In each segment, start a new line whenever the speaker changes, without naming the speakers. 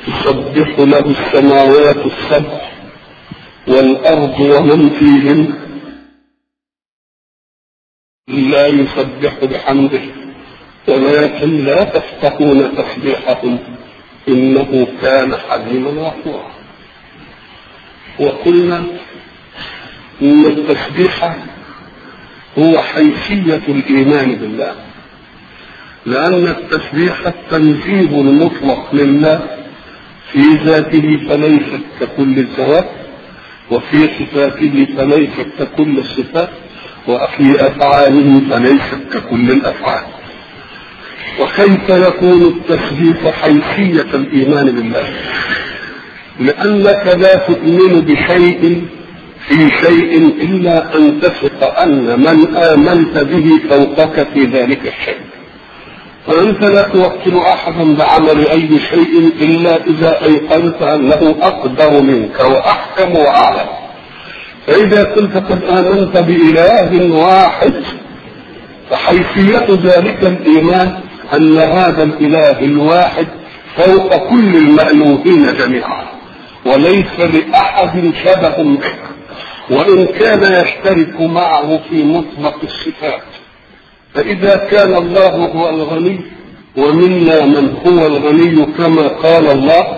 تسبح له السماوات السبع والأرض ومن فيهن لا يسبح بحمده ولكن لا تفقهون تسبيحهم إنه كان حليما غفورا وقلنا إن التسبيح هو حيثية الإيمان بالله لأن التسبيح التنزيه المطلق لله في ذاته فليست ككل الذوات وفي صفاته فليست ككل الصفات وفي أفعاله فليست ككل الأفعال وكيف يكون التسبيح حيثية الإيمان بالله لأنك لا تؤمن بشيء في شيء إلا أن تثق أن من آمنت به فوقك في ذلك الشيء فأنت لا توكل أحدا بعمل أي شيء إلا إذا أيقنت أنه أقدر منك وأحكم وأعلم فإذا كنت قد آمنت بإله واحد فحيثية ذلك الإيمان أن هذا الإله الواحد فوق كل المألوهين جميعا وليس لأحد شبه به وإن كان يشترك معه في مطلق الصفات فإذا كان الله هو الغني ومنا من هو الغني كما قال الله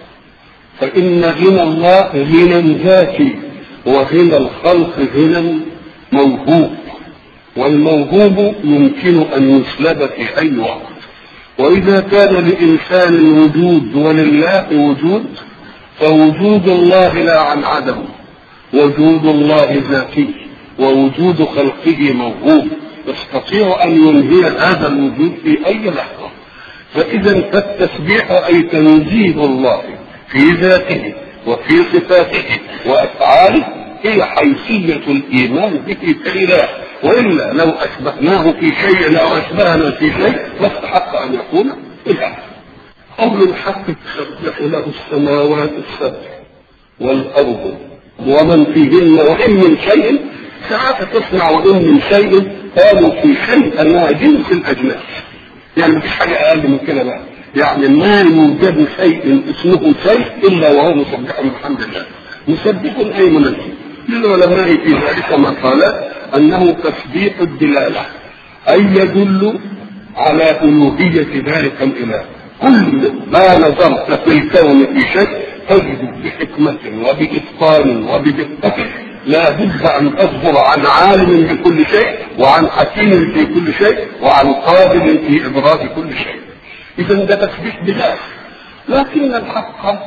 فإن غنى الله غنى ذاتي وغنى الخلق غنى موهوب والموهوب يمكن أن يسلب في أي وقت وإذا كان لإنسان وجود ولله وجود فوجود الله لا عن عدم وجود الله ذاتي ووجود خلقه موهوب يستطيع أن ينهي هذا الوجود في أي لحظة فإذا فالتسبيح أي تنزيه الله في ذاته وفي صفاته وأفعاله هي حيثية الإيمان به كإله وإلا لو أشبهناه في شيء أو أشبهنا في شيء لاستحق أن يكون إله قول الحق تسبح له السماوات السبع والأرض ومن فيهن وإن من شيء ساعات تسمع وإن من شيء قالوا في شيء أنها جنس الأجناس يعني مفيش حاجة أقل من كده بقى يعني ما يوجد شيء اسمه شيء إلا وهو مسبح بحمد الله مسبح أي منزه للعلماء في ذلك ما قال أنه تسبيح الدلالة أي يدل على ألوهية ذلك الإله كل ما نظرت في الكون في شيء تجد بحكمة وبإتقان وبدقة لا بد أن تصبر عن عالم بكل شيء وعن حكيم في كل شيء وعن قادر في إبراز كل شيء إذا ده تسبيح بالله لكن الحق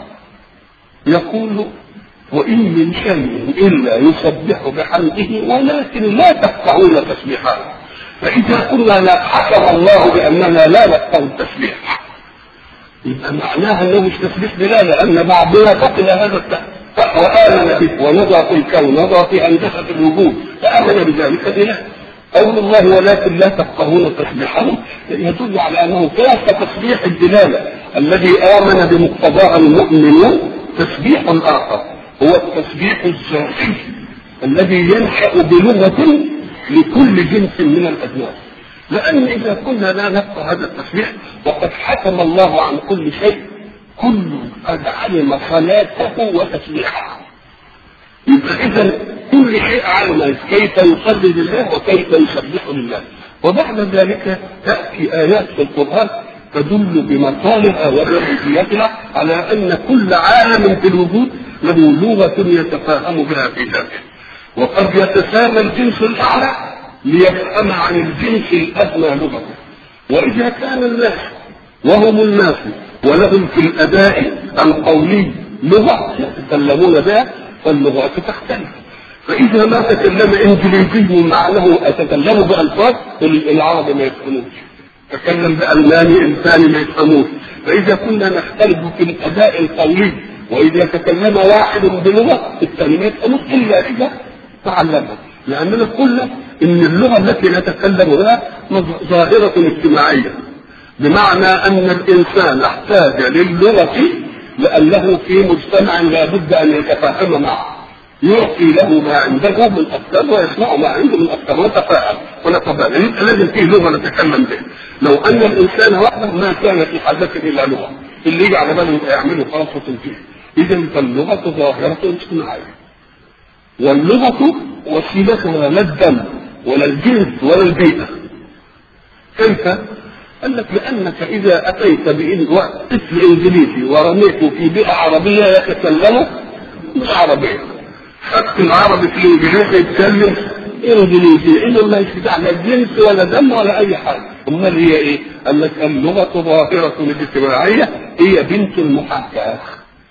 يقول وإن من شيء إلا يسبح بحمده ولكن لا تفقهون تسبيحه فإذا قلنا لا حكم الله بأننا لا نفقه التسبيح يبقى معناها انه مش تسبيح بلا لان بعضنا قتل هذا التسبيح وآمن به ونظر في الكون نظر في هندسة الوجود فآمن بذلك بلا قول الله ولكن لا تفقهون تسبيحهم يدل على انه كان كتسبيح الدلاله الذي امن بمقتضاها المؤمنون تسبيح اخر هو التسبيح الذاتي الذي ينشا بلغه لكل جنس من الاجناس لان اذا كنا لا نفقه هذا التسبيح وقد حكم الله عن كل شيء كل قد علم صلاته وتسبيحه يبقى اذا كل شيء علم كيف يصلي لله وكيف يسبح لله وبعد ذلك تاتي ايات في القران تدل بمصالحها ورمزيتها على ان كل عالم في الوجود له لغه يتفاهم بها في ذاته وقد يتسامى الجنس الاعلى ليفهم عن الجنس الادنى لغته واذا كان الناس وهم الناس ولهم في الاداء القولي لغه يتكلمون بها فاللغات تختلف فاذا ما تكلم انجليزي معناه اتكلم بالفاظ العرب ما يفهموش تكلم بالماني انساني ما يفهموش فاذا كنا نختلف في الاداء القولي واذا تكلم واحد بلغه الثاني ما يفهموش الا اذا تعلمها لاننا قلنا ان اللغه التي نتكلم بها ظاهره اجتماعيه بمعنى ان الانسان احتاج للغه لانه في مجتمع لا بد ان يتفاهم معه يعطي له ما عنده من افكار ويسمع ما عنده من افكار ونتفاهم ونتبادل لازم فيه لغه نتكلم بها لو ان الانسان وحده ما كان في حاجه الى لغه اللي يجي على باله يبقى يعمله خلاص وتنتهي اذا فاللغه ظاهره اجتماعيه واللغه وسيلتها لا الدم ولا الجنس ولا البيئه كيف؟ قال لك لانك اذا اتيت طفل انجليزي ورميته في بيئه عربيه يتكلم بالعربيه خدت العربي في الانجليزي يتكلم انجليزي اذا ما يفتح لا جنس ولا دم ولا اي حاجه امال هي ايه؟ قال لك اللغه ظاهره الاجتماعيه هي بنت المحاكاه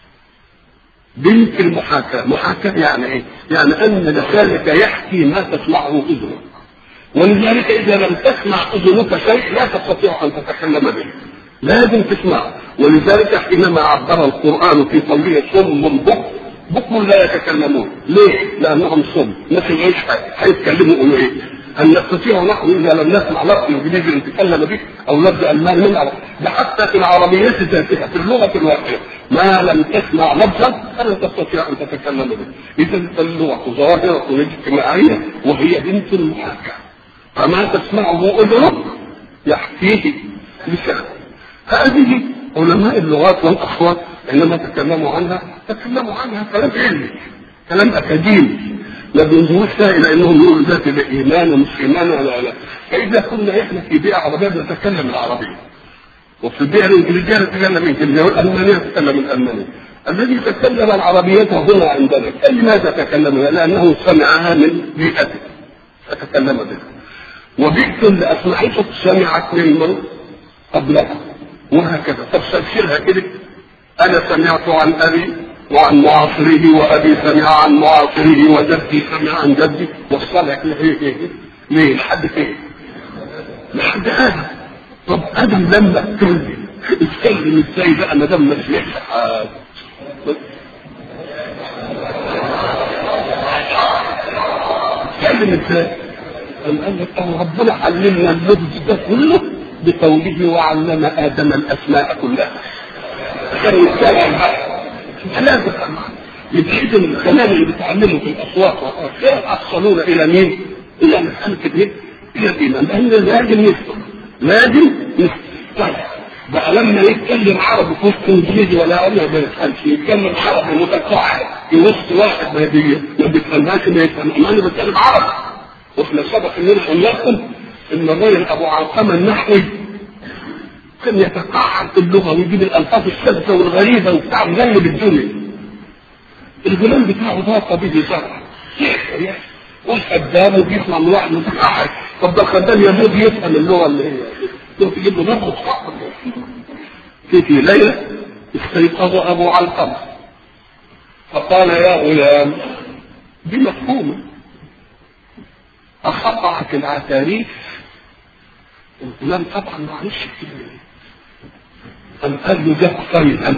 بنت المحاكاه محاكاه يعني ايه؟ يعني ان لسانك يحكي ما تسمعه اذنك ولذلك اذا لم تسمع اذنك شيء لا تستطيع ان تتكلم به لازم تسمعه ولذلك حينما عبر القران في قوله صم بكم بكم لا يتكلمون ليه؟ لانهم صم مثل ايش هيتكلموا يقولوا ايه؟ هل نستطيع نحن اذا لم نسمع لفظ انجليزي نتكلم به او لفظ الماني نعرف ده حتى في العربيات ذاتها في اللغه الواقعيه ما لم تسمع لفظا فلن تستطيع ان تتكلم به اذا اللغه ظاهره اجتماعيه وهي بنت المحاكاه فما تسمعه اذنك يحكيه لسانك هذه علماء اللغات والاصوات حينما تكلموا عنها تكلموا عنها كلام علمي كلام اكاديمي لا بينظروش الى انهم يقولوا ذات الايمان ومش ايمان ولا لا فاذا كنا احنا في بيئه عربيه بنتكلم العربيه وفي البيئه الانجليزيه نتكلم الانجليزيه والالمانيه نتكلم الالمانيه الذي تكلم العربية هنا عندنا لماذا تكلمها؟ لأنه سمعها من بيئته فتكلم بها وبيئة اللي أسمعته سمعت ممن قبلها وهكذا طب سلسلها كده أنا سمعت عن أبي وعن معاصره وأبي سمع عن معاصره وجدي سمع عن جدي وصلك لإيه إيه ليه لحد فين؟ لحد آدم طب آدم لما اتكلم اتكلم ازاي بقى ما دام ما سمعش حاجة اتكلم ازاي؟ قام قال لك أه ربنا علمنا اللفظ ده كله بقوله وعلم ادم الاسماء كلها كان يتكلم بقى لازم يبقى اذا الكلام اللي بتعلمه في الاصوات يحصلون الى مين؟ الى مساله الايه؟ الى الايمان لان لازم يفهم لازم يفهم طيب بقى لما يتكلم عربي في وسط انجليزي ولا انا ما يفهمش يتكلم عربي متقاعد في وسط واحد ما بي- ما بيفهمهاش ما يفهمش ما انا بتكلم عربي واحنا سبق اننا قلنا لكم ان الراجل ابو علقمه النحوي كان يتقاعد في اللغه ويجيب الالفاظ الشاذه والغريبه وبتاع مغلب الدنيا الغلام بتاعه ضاق به زرع والخدام وبيسمع من واحد متقاعد طب ده الخدام يموت يفهم اللغه اللي هي تروح تجيب له نفس في في ليله استيقظ ابو علقمه فقال يا غلام بمفهومه أخطأت العتاريف الغلام طبعا معلش كده قام قال له ده طيب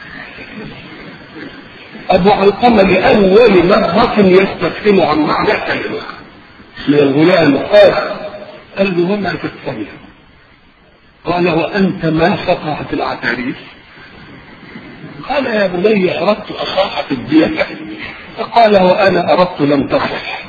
أبو علقمة لأول مرة يستفهم عن معنى كلمة من الغلام قال قال له وما تستفهم قال وأنت ما سطعت العتاريف قال يا بني أردت أصاحة الدية فقال وأنا أردت لم تصح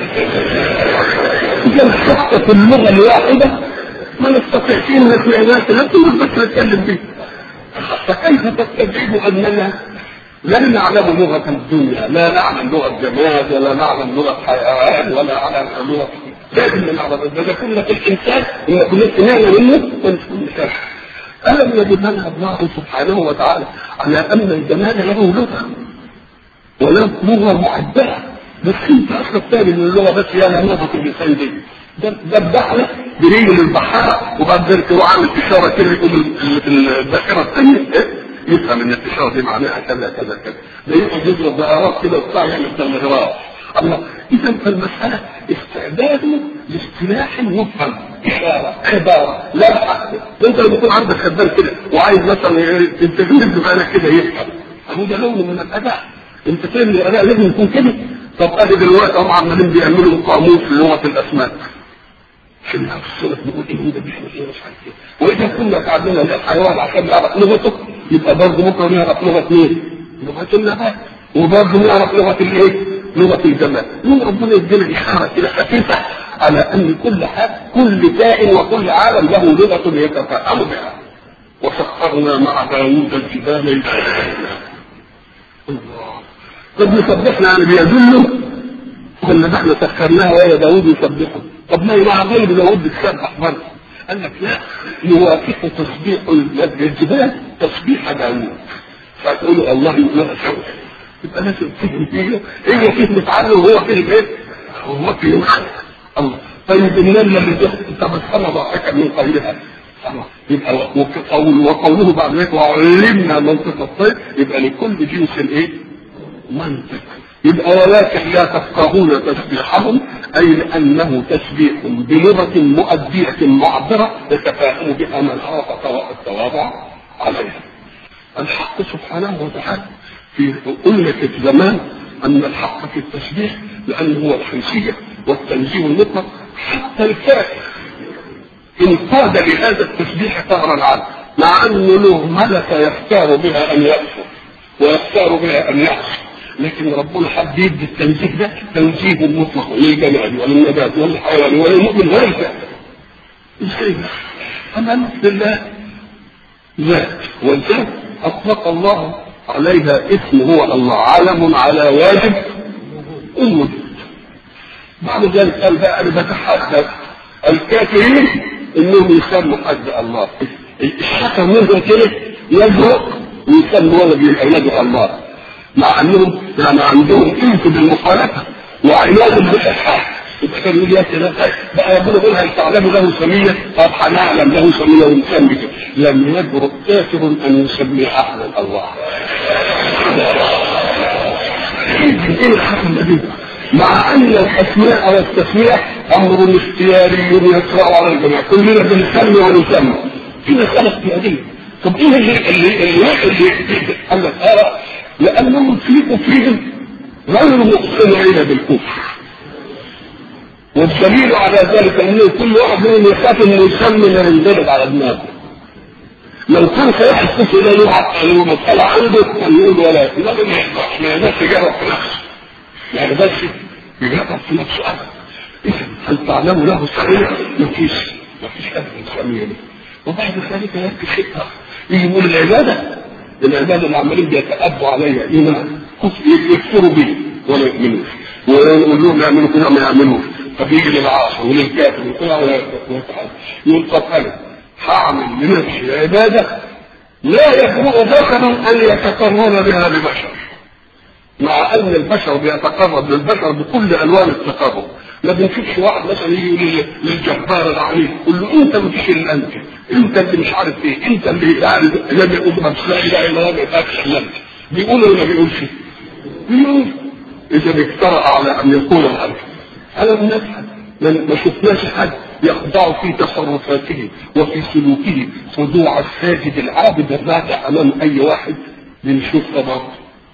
إذا حتى في اللغة الواحدة ما نستطيعش أن نسمع ناس نفسه بس نتكلم به فكيف تستجيب أننا لا نعلم لغة الدنيا لا نعلم لغة جماد ولا نعلم لغة حيوان ولا نعلم لغة لازم نعلم إذا كنا في الإنسان إن كنا سمعنا منه ونكون مثال ألم يدلنا الله سبحانه وتعالى على أن الجمال له لغة وله لغة معبرة بس انت اصلا تاني من اللغه بس يا لغه اللسان دي ده ده البحر بريل البحار وبعد ذلك هو عامل اشاره كده يقول البشره الثانيه إيه؟ يفهم ان الاشاره دي معناها كذا كذا كذا ده يقعد يضرب بقرات كده وبتاع يعمل تمهيرات الله اذا فالمساله استعداد لاصطلاح يفهم اشاره عباره لمحه انت لما يكون عندك خدام كده وعايز مثلا تنتجه بالك كده يفهم هو ده لون من الاداء انت فاهم الاداء لازم يكون كده طب ادي دلوقتي هم عمالين بيعملوا قاموس لغه الاسماك شنو الصوره بيقول ايه ده بيعمل ايه مش عارف ايه واذا كنا تعلمنا الحيوان عشان نعرف لغته يبقى برضه ممكن نعرف لغه مين؟ لغه النبات وبرضه نعرف لغه الايه؟ لغه الجمال من ربنا يدينا اشاره كده خفيفه على ان كل حاجه كل كائن وكل عالم له لغه يتفاهم بها وسخرنا مع داوود الجبال يسبحنا الله طب يسبحنا يعني بيدله ولا ده احنا سخرناها ويا داوود يسبحه طب ما مع غير داوود بتسبح برضه قال لك لا يوافق تسبيح الجبال تسبيح داوود فتقول الله يقول يبقى لازم تفهم فيها هي كلمة عنه وهو كلمة ايه؟ هو كلمة الله طيب النملة اللي تبسم ضاحكا من قولها يبقى وقول وقوله بعد ذلك وعلمنا منطق الطير يبقى لكل جنس ايه؟ منطق يبقى ولكن لا تفقهون تسبيحهم اي لانه تسبيح بلغه مؤديه معبره يتفاهم بها من عرف التواضع عليها. الحق سبحانه وتعالى في أمة زمان أن الحق في التسبيح لأنه هو الحيثية والتنزيه المطلق حتى الكافر انقاد لهذا التسبيح ثغرا عنه مع أنه له ملكة يختار بها أن يكفر ويختار بها أن يعصي لكن ربنا حب يدي التنزيه ده تنزيه مطلق للجمال وللنبات وللحيوان وللمؤمن وللكافر ازاي أمام لله ذات والذات أطلق الله عليها اسم هو الله علم على واجب الوجود بعد ذلك قال بقى انا بتحدث الكافرين انهم يسموا حد الله الشكر منه كده يزرق ويسموا ولد من اولاد الله مع انهم يعني عندهم انس بالمخالفه وعناد بالاسحاق يبقى كان يقول يا سلام بقى ربنا يقول هل تعلم له سميه؟ طب هنعلم له سميه ونسمي لم يجرؤ كافر ان يسمي احدا الله. ايه الحكم دي؟ مع ان الاسماء والتسميه امر اختياري يطرا على الجميع، كلنا بنسمي ونسمي. في مساله اختياريه. طب ايه اللي اللي اللي, اللي قال لك اه لانهم في كفرهم غير مقتنعين بالكفر. والدليل على ذلك ان كل واحد منهم يخاف انه يسمي اللي ينضرب على دماغه. لو كان سيحدث كفر ده يوعد عليه مسألة عنده كان يقول ولا لازم ما يقدرش ما يقدرش يجرب في نفسه. ما يقدرش يجرب في نفسه ابدا. اذا هل تعلم له سبيل؟ ما فيش ما فيش ابدا سبيل وبعد ذلك يأتي شيء يجي يقول العبادة العبادة اللي عمالين بيتأبوا عليها إيمان يكفروا به ولا يؤمنوش ويقول لهم يعملوا كده ما يعملوش فبيجي للعاصي وللكافر يقول طب انا هعمل لنفسي عباده لا يجرؤ بشر ان يتقرب بها لبشر مع ان البشر بيتقرب للبشر بكل الوان التقرب ما بنشوفش واحد مثلا يجي يقول للجبار العنيف يقول له انت مفيش الا انت انت اللي مش عارف ايه انت اللي يعني لم يقول ما لا اله الا الله ما يفهمش الا انت بيقول ولا ما بيقولش؟ بيقول اذا اجترأ على ان يقول الحق ألم نفعل ما شفناش حد يخضع في تصرفاته وفي سلوكه خضوع الساجد العابد الراكع امام اي واحد بنشوف طبعا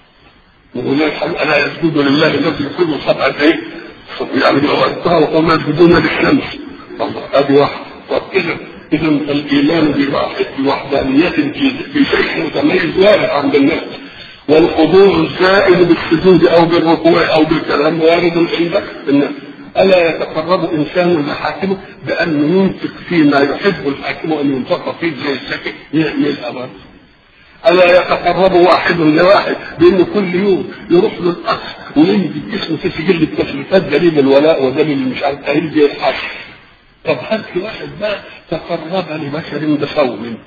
وهناك الا يسجد لله الذي يقول سبعة ايه؟ يعني لو وقتها وقوم يسجدون للشمس الله ادي واحد طب اذا اذا الايمان بوحدانية في شيء متميز وارد عند الناس والخضوع الزائد بالسجود او بالركوع او بالكلام وارد عند الناس الا يتقرب انسان لحاكمه بان ينفق فيما يحب الحاكم ان ينفق فيه زي السكن يعمل ابدا الا يتقرب واحد لواحد بانه كل يوم يروح له الاصل وينزل اسمه في سجل التكليفات دليل الولاء ودليل مش عارف ايه زي الحاكم طب هل في واحد بقى تقرب لبشر بصوم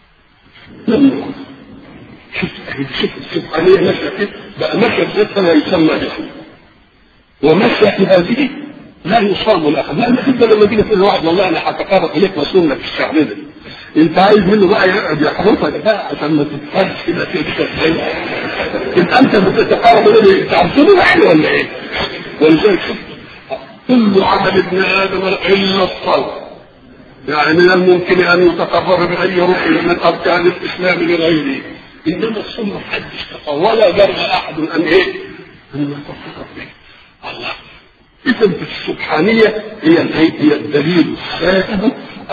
لم شوف شوف السبحانية ماشية كده بقى ماشية بذاتها لا يسمى اسم وماشية في هذه لا يصام الاخر لان انت لما تيجي تقول لواحد والله انا هتقرب اليك مسؤول لك الشهر ده انت عايز منه بقى يقعد يحرطك بقى عشان ما تتفرج كده كده انت انت بتتقرب اليه تعبتني يعني ولا ايه؟ ولذلك شوف كل عمل ابن ادم الا الصلاه يعني من الممكن ان يتقرب باي ركن من اركان الاسلام لغيره انما الصوم محدش تقى ولا جرى احد ان ايه؟ ان يتفقد به الله اذا السبحانيه هي هي الدليل السائد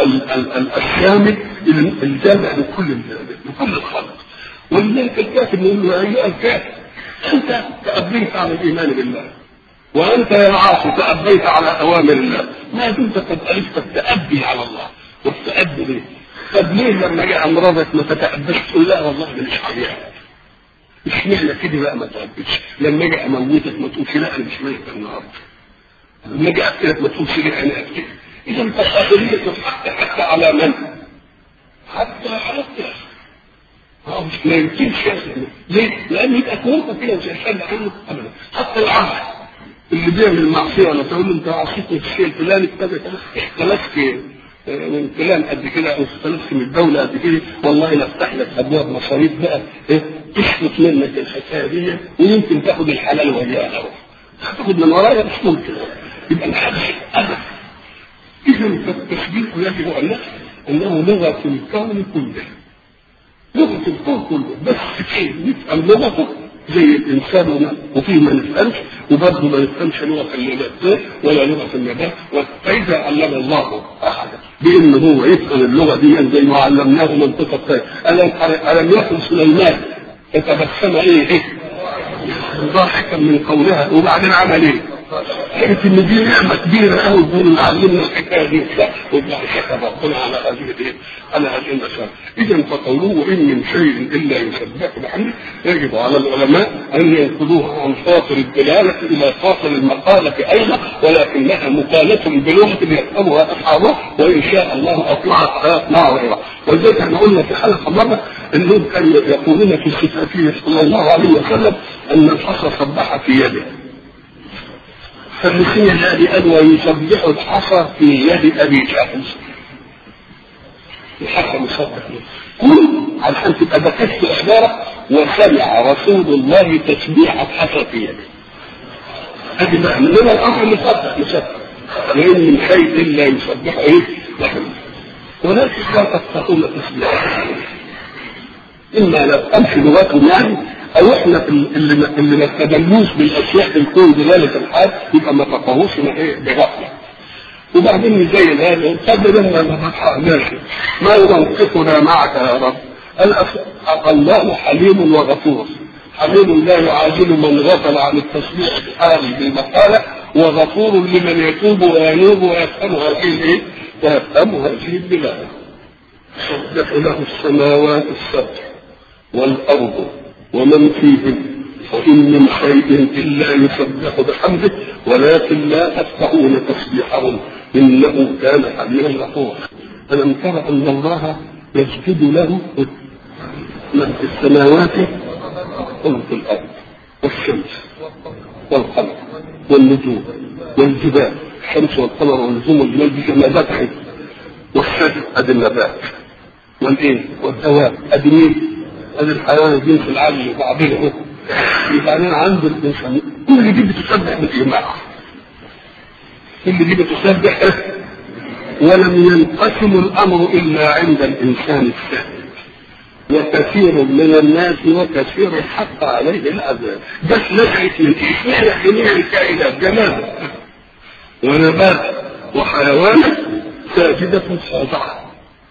الشامل الجامع لكل لكل الخلق ولذلك الكافر نقول له ايها الكافر انت تأبيت على الايمان بالله وانت يا عاصي تأبيت على اوامر الله ما دمت قد الفت التأبي على الله والتأبي ليه؟ طب ليه لما جه امراضك ما تتأبش تقول لا والله ده مش حقيقة اشمعنى كده بقى ما تأبش لما اجي اموتك ما تقولش لا انا مش ميت النهارده لما اجي اقتلك ما تقولش لا انا اقتلك اذا فالقابلية تتحط حتى على من؟ حتى على الطفل اه مش ما يمكنش يحصل ليه؟ لان يبقى كوكب كده مش هيشد عنه ابدا حتى العبد اللي بيعمل معصيه ولا تقول له انت عصيتني في الشيء الفلاني كذا كذا اختلفت من فلان قد كده او اختلفت من الدوله قد كده والله نفتح لك ابواب مصاريف بقى ايه تشفط منك الحكايه دي ويمكن تاخد الحلال وياها هتاخد من ورايا مش ممكن يبقى الحدث ابدا اذا فالتشبيه يجب ان نفهم انه لغه الكون كله لغه الكون كله بس كيف نفهم لغته زي الانسان وفيه ما نفهمش وبرضه ما نفهمش لغه النبات ولا لغه النبات فاذا علم الله احدا بان هو يفهم اللغه دي زي ما علمناه منطقه الطير الم الم يكن سليمان فتبسم ايه ايه ضاحكا من قولها وبعدين عمل ايه؟ عرف ان دي نعمه كبيره قوي بين اللي علمنا الحكايه دي وبعد شكر ربنا على هذه الايه؟ على هذه المسائل. اذا فقوله وان من شيء الا يسبح بحمده يجب على العلماء ان ينقلوها عن خاطر الدلاله الى خاطر المقاله ايضا ولكنها مقاله بلغه يفهمها اصحابه وان شاء الله اطلعت اطلع غيرها ولذلك احنا قلنا في حلقه مره انهم كانوا يقولون في صفاته صلى الله عليه وسلم ان الحصى صبح في يده فالمسيح الذي قال ويسبح الحصى في يد ابي جهل الحصى مصبح كل علشان تبقى بكشف عباره وسمع رسول الله تسبيح الحصى في يده ادي معنى انما الامر مصبح مصبح وان من شيء الا يسبح ايه ولكن لا تستطيعون تسبيحه اما لا امشي لغتهم يعني او احنا في اللي ما اللي ما استدلوش بالاشياء في الكون دلاله الحال يبقى ما فقهوش ايه بغفله وبعدين زي هذا طب لما ما ماشي ما ينقصنا معك يا رب الله حليم وغفور حليم لا يعاجل من غفل عن التسبيح الحالي بالمقالة وغفور لمن يتوب وينوب ويفهم هذه الايه؟ ويفهم هذه البلاد. سبح له السماوات السبع والارض ومن فيهن وإن من شيء إلا يسبح بحمده ولكن لا تفقهون تسبيحهم إنه كان حليما غفورا ألم تر أن الله يسجد له من في السماوات ومن في الأرض والشمس والقمر والنجوم والجبال الشمس والقمر والنجوم والجبال دي جمادات والشجر أدي النبات والإيه والدواب أدي مين ادي الحيوان الجنس العالي وبعضهم وبعدين عند الانسان كل دي بتسبح بالاجماع كل دي بتسبح ولم ينقسم الامر الا عند الانسان الثاني وكثير من الناس وكثير حق عليه العذاب بس نشأت من ايه؟ جميع الكائنات جماد ونبات وحيوان ساجدة خاضعة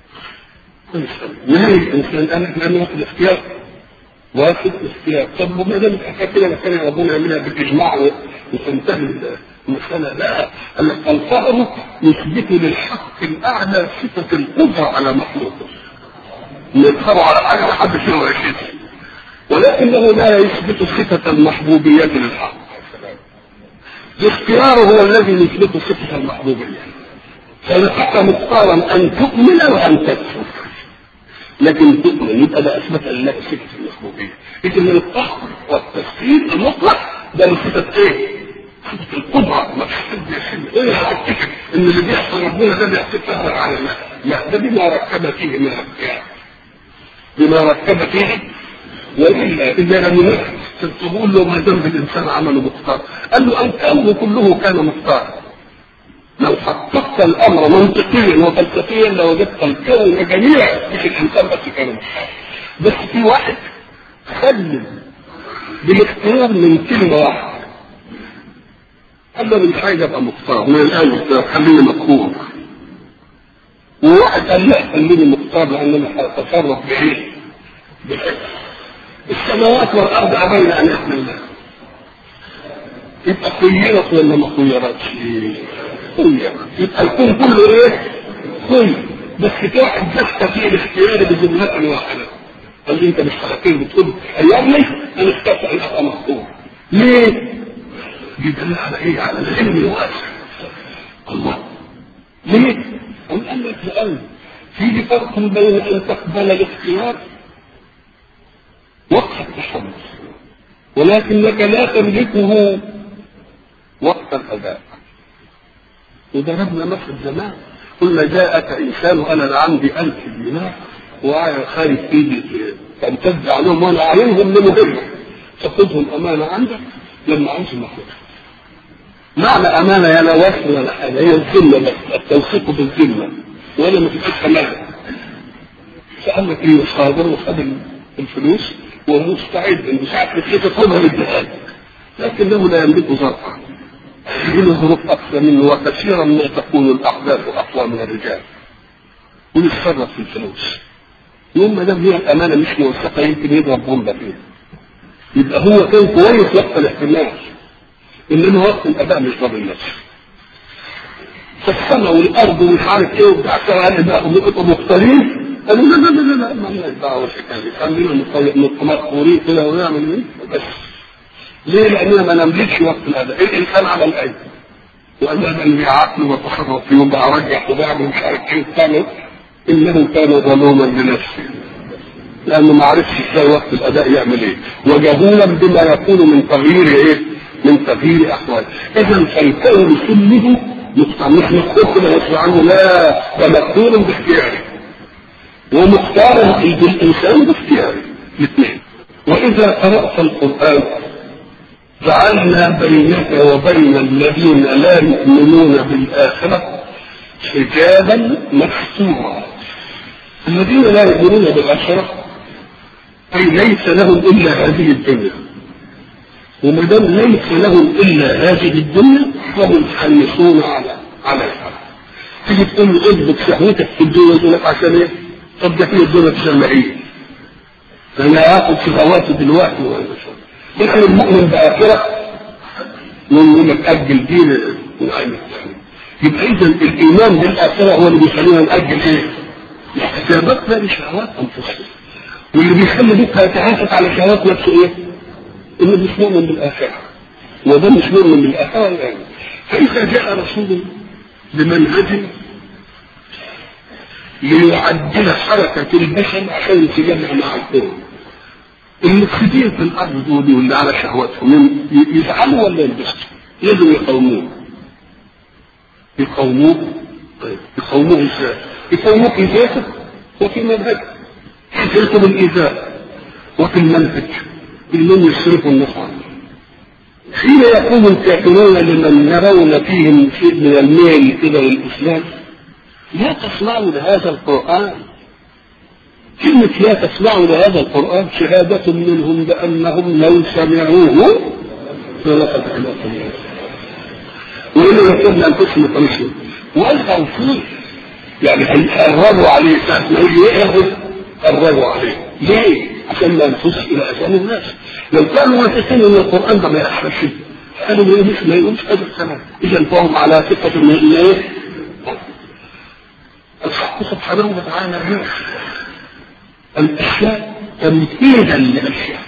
يعني الانسان انا احنا ناخد اختيار واخد اختيار طب وما دام الحكايه كده كان ربنا يعملها بالاجماع وتنتهي المساله لا الفقر يثبت للحق الاعلى صفه القدره على مخلوقه يظهر على حاجه ما حدش يقدر يشوفها ولكنه لا يثبت صفه المحبوبيه للحق الاختيار هو الذي يثبت صفه المحبوبيه فنحق مختارا ان تؤمن وان تكفر لكن تؤمن يبقى ده اثبت لله صفه المحبوبيه لكن القهر والتسخير المطلق ده من صفه ايه؟ صفه القدره ما ايه هتكتشف ان اللي بيحصل ربنا ده بيحصل فهر على الله لا ده بما ركب فيه من الاختيار بما ركب فيه والا اذا لم يحصل تقول له ما دام الانسان عمله مختار قال له انت امره كله كان مختارا لو حققت الامر منطقيا وفلسفيا لوجدت الكون جميعا مش الانسان بس كان مختار بس في واحد سلم بالاختيار من كلمه واحده قال له مش عايز ابقى مختار من الان مختار خليني مقهور وواحد قال لا خليني مختار لان انا هتصرف بايه؟ بحكمه السماوات والارض ابين ان يحملنا يبقى خيرت ولا ما خيرتش؟ خيرت يبقى الكون كله ايه؟ خير بس في واحد دخل فيه الاختيار بجملة واحدة قال لي انت مش حركين بتقول يا ابني انا اخترت ان ابقى مخطوب ليه؟ بيدل على ايه؟ على العلم الواسع الله ليه؟ قال قال لك لأن في فرق بين ان تقبل الاختيار وقت التشمس ولكنك لا تملكه وقت الأداء وضربنا مثل زمان قلنا جاءك إنسان أنا عندي ألف دينار وخارج إيدي تمتد عليهم وأنا أعينهم لمهمة تاخذهم أمانة عندك لما عاوزهم أخذها معنى أمانة يا لا وصل ولا حاجة هي الذمة بس التوثيق بالذمة ولا ما فيش أمانة فقال لك إيه صادر وخد الفلوس ومستعد مش عارف كيف تطلبها للجهاد لكنه لا يملك ظرفا له ظروف اكثر منه وكثيرا ما تكون الاحداث اقوى من الرجال ويتصرف في الفلوس يوم ما دام هي الامانه مش موثقه يمكن يضرب بومبه فيها يبقى هو كان كويس وقت الاحتمال انما وقت الاداء مش ضامن نفسه فالسماء والارض ومش عارف ايه وبتاع كمان بقى مختارين قالوا لا لا لا لا ما لناش دعوه بالحكايه دي خلينا مقهورين كده ونعمل ايه بس ليه؟ لاننا ما نملكش وقت الاداء الانسان على الايدي وقال ده اللي عقله وتصرف فيهم بقى رجع وبيعمل مش عارف ايه وبتاع انه كان ظلوما لنفسه لانه ما عرفش ازاي وقت الاداء يعمل ايه وجهولا بما يكون من تغيير ايه؟ من تغيير احوال اذا فالكون كله مختار مش مختار كده يطلع عنه لا ده مقدور باختياره ومختار الانسان باختياره الاثنين واذا قرات القران جعلنا بينك وبين الذين لا يؤمنون بالاخره حجابا مستورا الذين لا يؤمنون بالاخره اي ليس لهم الا هذه الدنيا وما دام ليس لهم الا هذه الدنيا فهم حريصون على عليها تيجي تقول له اضبط شهوتك في الدنيا يقول لك عشان ايه؟ طب ده في الدنيا تسمعيه فانا هاخد شهواته دلوقتي وانا لكن المؤمن باخره يقول لك اجل دين يبقى اذا الايمان بالاخره هو اللي بيخلينا ناجل ايه؟ حساباتنا لشهوات انفسنا واللي بيخلي بيك يتعافى على شهوات نفسه ايه؟ انه مش مؤمن بالاخره وده مش مؤمن بالاخره يعني فاذا جاء رسول بمنهج ليعدل حركة البشر عشان يتجمع مع الكون المفسدين في الارض دول واللي على شهواتهم يزعلوا ولا ينبسطوا؟ لازم يقاوموه يقاوموه طيب يقاوموه ازاي؟ يقاوموه في ذاته وفي منهجه في الايذاء وفي المنهج اللي يصرفوا الناس عنه حين يقوم الكافرون لمن يرون فيهم شيء من الميل كده للاسلام لا تسمعوا لهذا القران كلمة لا تسمعوا لهذا القرآن شهادة منهم بأنهم لو سمعوه فلقد أخلاقهم وإنه يكون أنفسهم يطرشون وألقوا فيه يعني قرروا عليه ساعة ما يجي يأخذ قرروا عليه ليه؟ عشان ما ينفسش إلى أذان الناس لو كانوا واثقين إن القرآن ده ما يحرش قالوا ما يقولش ما يقولش هذا الكلام إذا فهم على ثقة من إيه؟ الحق سبحانه وتعالى يوحي الاشياء تمهيدا لاشياء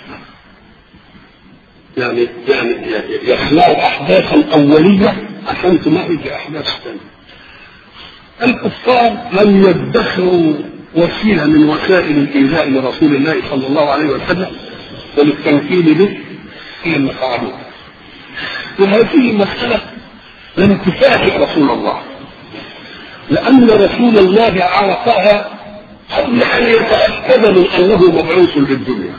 يعني يعني يخلق احداثا اوليه عشان تمهد لاحداث ثانيه الكفار لم يدخروا وسيله من وسائل الايذاء لرسول الله صلى الله عليه وسلم وللتمثيل به فيما فعلوه وهذه مساله لم تفاجئ رسول الله لان رسول الله عرفها قبل ان يتاكد من انه مبعوث للدنيا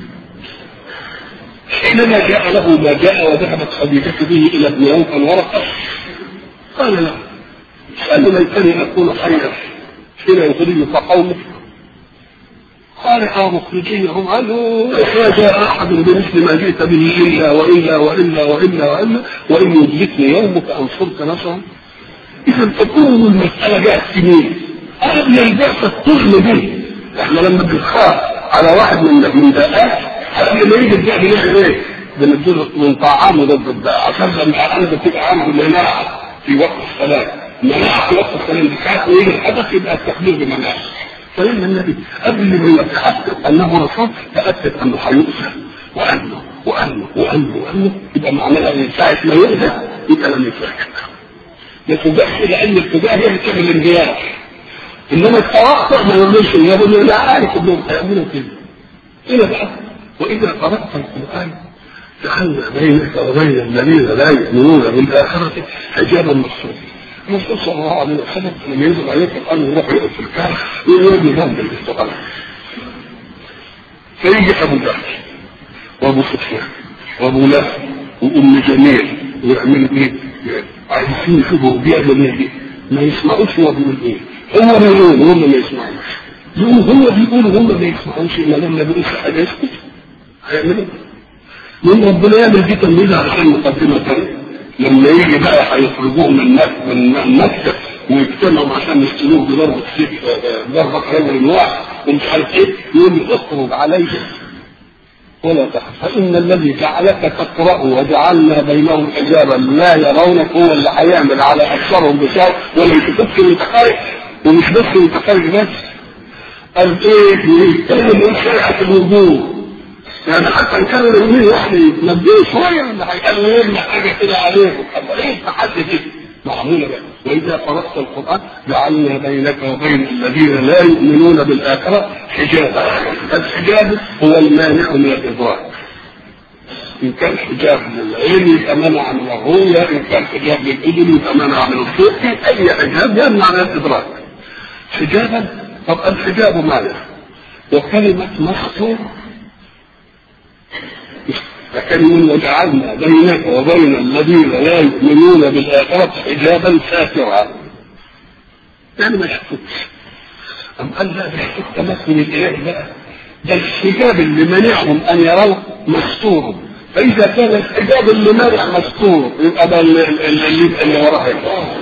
حينما جاء له ما جاء وذهبت خديجته به الى ابن عوف ورقه قال له قال ليتني اكون خيرا حين يخرجك قومك قال اه مخرجيهم قالوا ما جاء احد بمثل ما جئت به الا والا والا والا والا وان يدركني يومك انصرك نصرا اذا تكون المساله جاءت سنين قبل البعثة الطفل دي احنا لما بنخاف على واحد من من دقات قبل ما يجي الدقة بنعمل ايه؟ بنديله من طعامه ضد الدقة عشان لما عنده تبقى عنده مناعة في وقت الصلاة مناعة وقت السلام بتاعته ويجي الحدث يبقى التخبير بمناعة فإن النبي قبل ما يتحقق أنه رسول تأكد أنه هيؤذى وأنه وأنه وأنه وأنه يبقى معناها إن ساعة ما يؤذى يبقى لم يفاجئ ما تبقاش لأن الاتجاه هي اللي تعمل الانهيار إنما التوقع ما يعملش يا ابني لا عارف إنهم هيعملوا كده إيه بقى وإذا قرأت القرآن جعلنا بينك وبين الذين لا يؤمنون بالآخرة حجابا مخصوصا الرسول صلى الله عليه وسلم لما ينزل عليه القرآن يروح يقف في الكعبة ويقول جنب الاستقامة فيجي أبو جهل وأبو سفيان وأبو لهب وأم جميل ويعملوا إيه؟ عايزين يشوفوا بيعمل إيه؟ ما يسمعوش هو بيقول إيه؟ هو بيقول وهم ما يسمعوش يقول هو بيقول وهم ما يسمعوش إلا لما بيقول حاجة يسكت هيعملوا من ربنا يعمل دي تمييز علشان مقدمة تانية لما يجي بقى هيخرجوه من من المكتب ويجتمعوا عشان يقتلوه بضربة سيف ضربة رجل واحد ومش عارف ايه يقول اخرج عليهم ولا تخف فإن الذي جعلك تقرأ وجعلنا بينهم حجابا لا يرونك هو اللي هيعمل على أكثرهم بشر ولا يتفكر المتخارج ومش بس المتخارج بس قال ايه يتكلم من شريعة الوجود يعني حتى ان كان اليمين يعني يتنبيه شويه ولا هيقلل لنا حاجه كده عليهم طب ايه تحدي كده معموله بقى واذا قرات القران جعلنا بينك وبين الذين لا يؤمنون بالاخره حجابا الحجاب هو المانع من الادراك ان كان حجاب للعين يبقى منع من الرؤيه ان كان حجاب للاذن يبقى منع من الصوت اي حجاب يمنع من الادراك حجابا طب الحجاب ماذا وكلمه مستور فكلمة وجعلنا بينك وبين الذين لا يؤمنون بالآخرة حجابا ساترا يعني ما شفتش أم قال لا ده التمثل الإله بقى ده الحجاب اللي منعهم أن يروه مستور فإذا كان الحجاب اللي منع مستور يبقى ده اللي, اللي, اللي وراه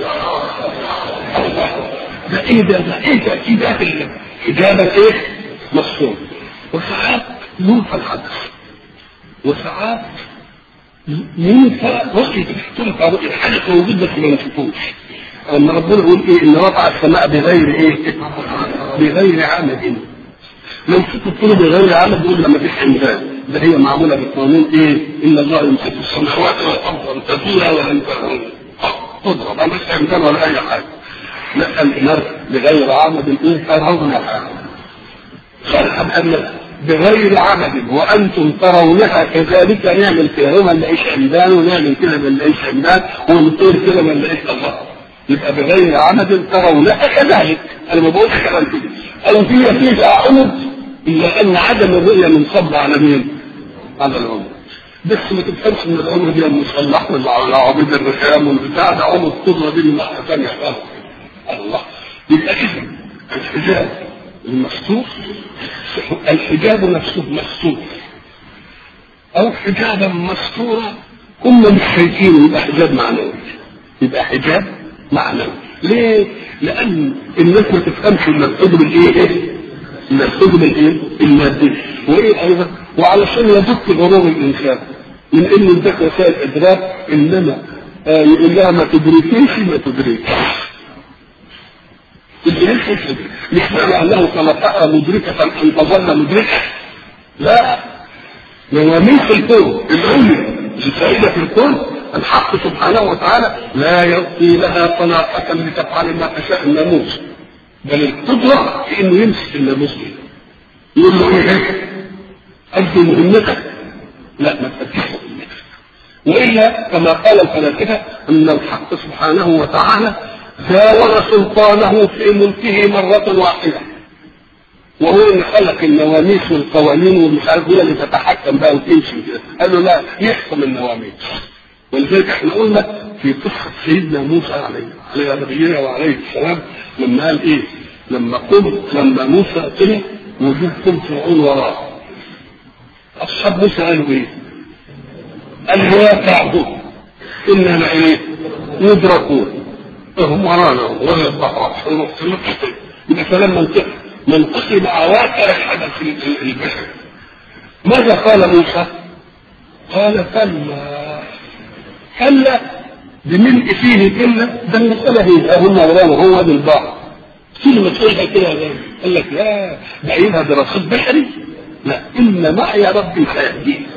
ده ايه ده ده ايه ده ايه ده حجابا ايه مستور وساعات ينفى الحدث وساعات ينفى رؤية تنفى رؤية الحدث موجود بس ما نشوفوش أما ربنا يقول إيه إن رفع السماء بغير إيه؟ بغير عمد لو كنت تقول بغير عمد يقول لما فيش حمدان ده هي معمولة بقانون إيه؟ إن الله يمسك السماوات والأرض أن تزولا ولن تضرب ما فيش حمدان ولا أي حاجة لا النار بغير عمد إيه؟ ترونها خلق أن بغير عمد وانتم ترونها كذلك نعمل كده ما نلاقيش عمدان ونعمل كده ما نلاقيش عمدان ونطير كده ما نلاقيش الله يبقى بغير عمد ترونها كذلك انا ما بقولش كلام كده او في فيها عمد الا ان عدم الرؤيه منصب على مين؟ على العمد بس ما تفهمش ان العمر دي المصلح والعواميد الرخام والبتاع ده عمر قدره دي من ناحيه ثانيه خالص الله يبقى اذا الحجاب المستور الحجاب نفسه مستور او حجابا مستورا كنا مش شايفينه يبقى حجاب معنوي يبقى حجاب معنوي ليه؟ لان الناس ما تفهمش الا الحجب الايه؟ الا الحجب الايه؟ المادي وايه ايضا؟ وعلشان يدك غرور الانسان من انه اداك وسائل ادراك انما آه يقول لها ما تدركيش ما تدركيش مش معنى انه خلقها مدركة ان تظل مدركة لا نواميس الكون العليا الفائدة في الكون الحق سبحانه وتعالى لا يعطي لها طلاقة لتفعل ما تشاء الناموس بل القدرة في انه يمسك الناموس يقول له ايه أدي مهمتك لا ما تأديش مهمتك وإلا كما قال الفلاسفة أن الحق سبحانه وتعالى زاور سلطانه في ملكه مرة واحدة وهو اللي خلق النواميس والقوانين والمش عارف هي اللي تتحكم بقى وتمشي كده قال له لا يحكم النواميس ولذلك احنا قلنا في قصة سيدنا موسى عليه عليه نبينا وعليه السلام لما قال ايه؟ لما قم لما موسى طلع وجود قم فرعون وراه اصحاب موسى قالوا ايه؟ قال لا تعبد اننا ايه؟ يدركون هم ورانا ولا البحر يبقى كلام منطقي منطقي مع واقع الحدث البشري ماذا قال موسى؟ قال كلا كلا بملء فيه إلا ده المسألة هي هم ورانا هو ده البحر كلمة تقولها كده قال لك لا بعينها دراسات بشري لا إن معي ربي سيهدين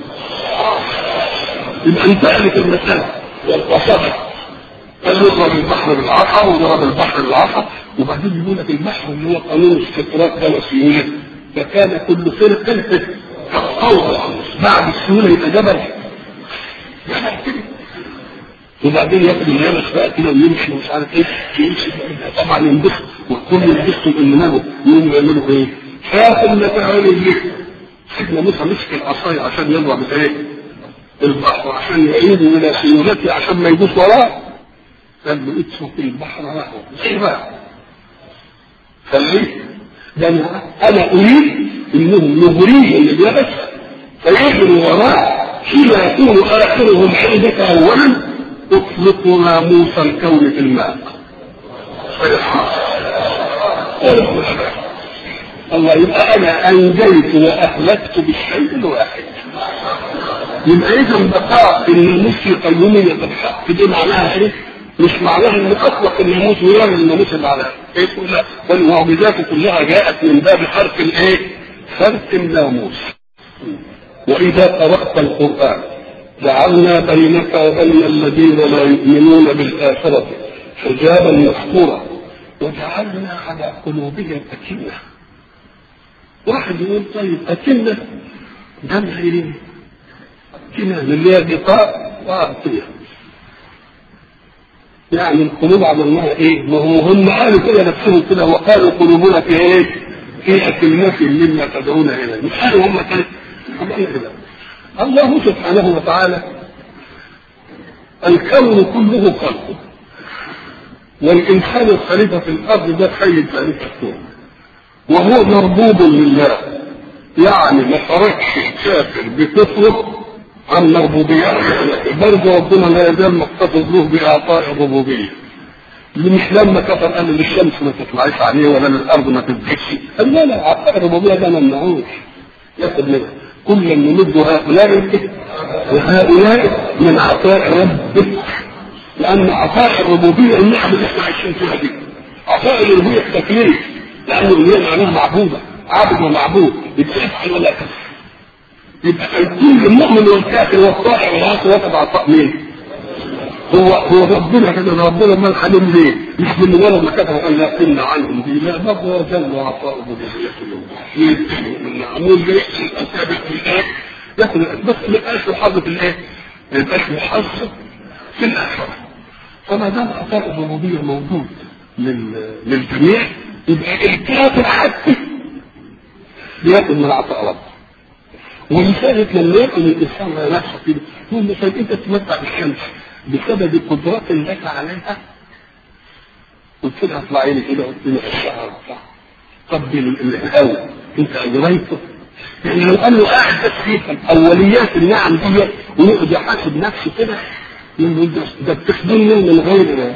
يبقى انتهت المسألة وصدق قال يضرب البحر بالعصا وضرب البحر بالعصا وبعدين يقول لك البحر اللي هو قانون الاستقراء ده وسيولة فكان كل فرق كالقوة بعد السيولة يبقى جبل جبل كده وبعدين ياخد اليابس بقى كده ويمشي ومش عارف ايه يمشي طبعا ينبسط والكل ينبسطوا ان ماله يقوموا يعملوا ايه؟ فاخد متاعين الليل سيدنا موسى مسك العصاية عشان يضرب الايه؟ البحر عشان يعيد الى سيولته عشان ما يدوس وراه قال له اترك البحر رهوا زي بقى خليه ده انا انا اريد انهم يغريهم اليابس فيجروا وراه حين يكون اخرهم عندك اولا اطلقوا ناموس الكون في الماء الله يبقى انا انجيت واهلكت بالشيء الواحد يبقى اذا بقاء الناموس في قيومية الحق دي معناها ايه؟ مش معناها ان اطلق الناموس ويعمل الناموس اللي على ايه لا والمعجزات كلها جاءت من باب حرف الايه؟ حرف الناموس واذا قرات القران جعلنا بينك وبين الذين لا يؤمنون بالآخرة حجابا مستورا وجعلنا على قلوبهم أكنة واحد يقول طيب أكنة جمع إيه؟ أكنة اللي هي غطاء وأغطية يعني القلوب عملناها ايه؟ ما هو هم قالوا كده نفسهم كده وقالوا قلوبنا في ايه؟ في أكنة مما تدعون إليه مش قالوا هم كده الله سبحانه وتعالى الكون كله خلقه والإنسان الخليفة في الأرض ده خير ذلك الكون وهو مربوب لله يعني ما خرجش كافر بكفره عن مربوبيته برضه ربنا لا يزال محتفظ له بإعطاء الربوبية مش لما كفر قال للشمس ما تطلعش عليه ولا للأرض ما تبكيش قال لا لا إعطاء الربوبية ده ما منعوش ياخد منها كلا نمد هؤلاء وهؤلاء من عطاء ربك لأن عطاء الربوبية النعم اللي احنا عايشين فيها دي عطاء الربوبية التكليف لأنه هي معناها معبودة عابد ومعبود يبقى افعل ولا تفعل يبقى كل المؤمن والكافر والطائع والعاصي واخد عطاء مين؟ هو هو ربنا كده ربنا ما الحليم ليه؟ مش من مجرد ما كتب ان لا يقلنا عنهم دي لا ده هو جل وعطاء ربوبيه من معمول ده الاسابق في الايه ياخد بس ما يبقاش له حظ في الايه؟ ما يبقاش له حظ في الاخره فما دام عطاء الربوبيه موجود للجميع يبقى الكافر حتى بياخد من عطاء ربه ولذلك لما يكون الانسان على نفسه كده يقول مثلا انت تتمتع بالشمس بسبب قدرات لك عليها قلت لها اطلعي لي كده قلت لها الشهر طب الهواء انت اجريته يعني لو قال له قاعد بس في اوليات النعم دي ويقعد يحاسب نفسه كده يقول ده بتخدمني من غير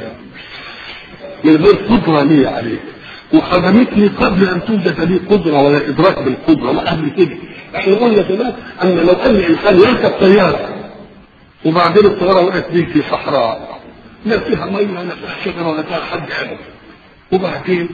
من غير قدره لي عليك وخدمتني قبل ان توجد لي قدره ولا ادراك بالقدره ما قبل كده احنا قلنا كمان ان لو ان الانسان يركب طياره وبعدين الطياره وقعت بيك في صحراء لا فيها ميه ولا فيها شجره ولا فيها حد ابدا وبعدين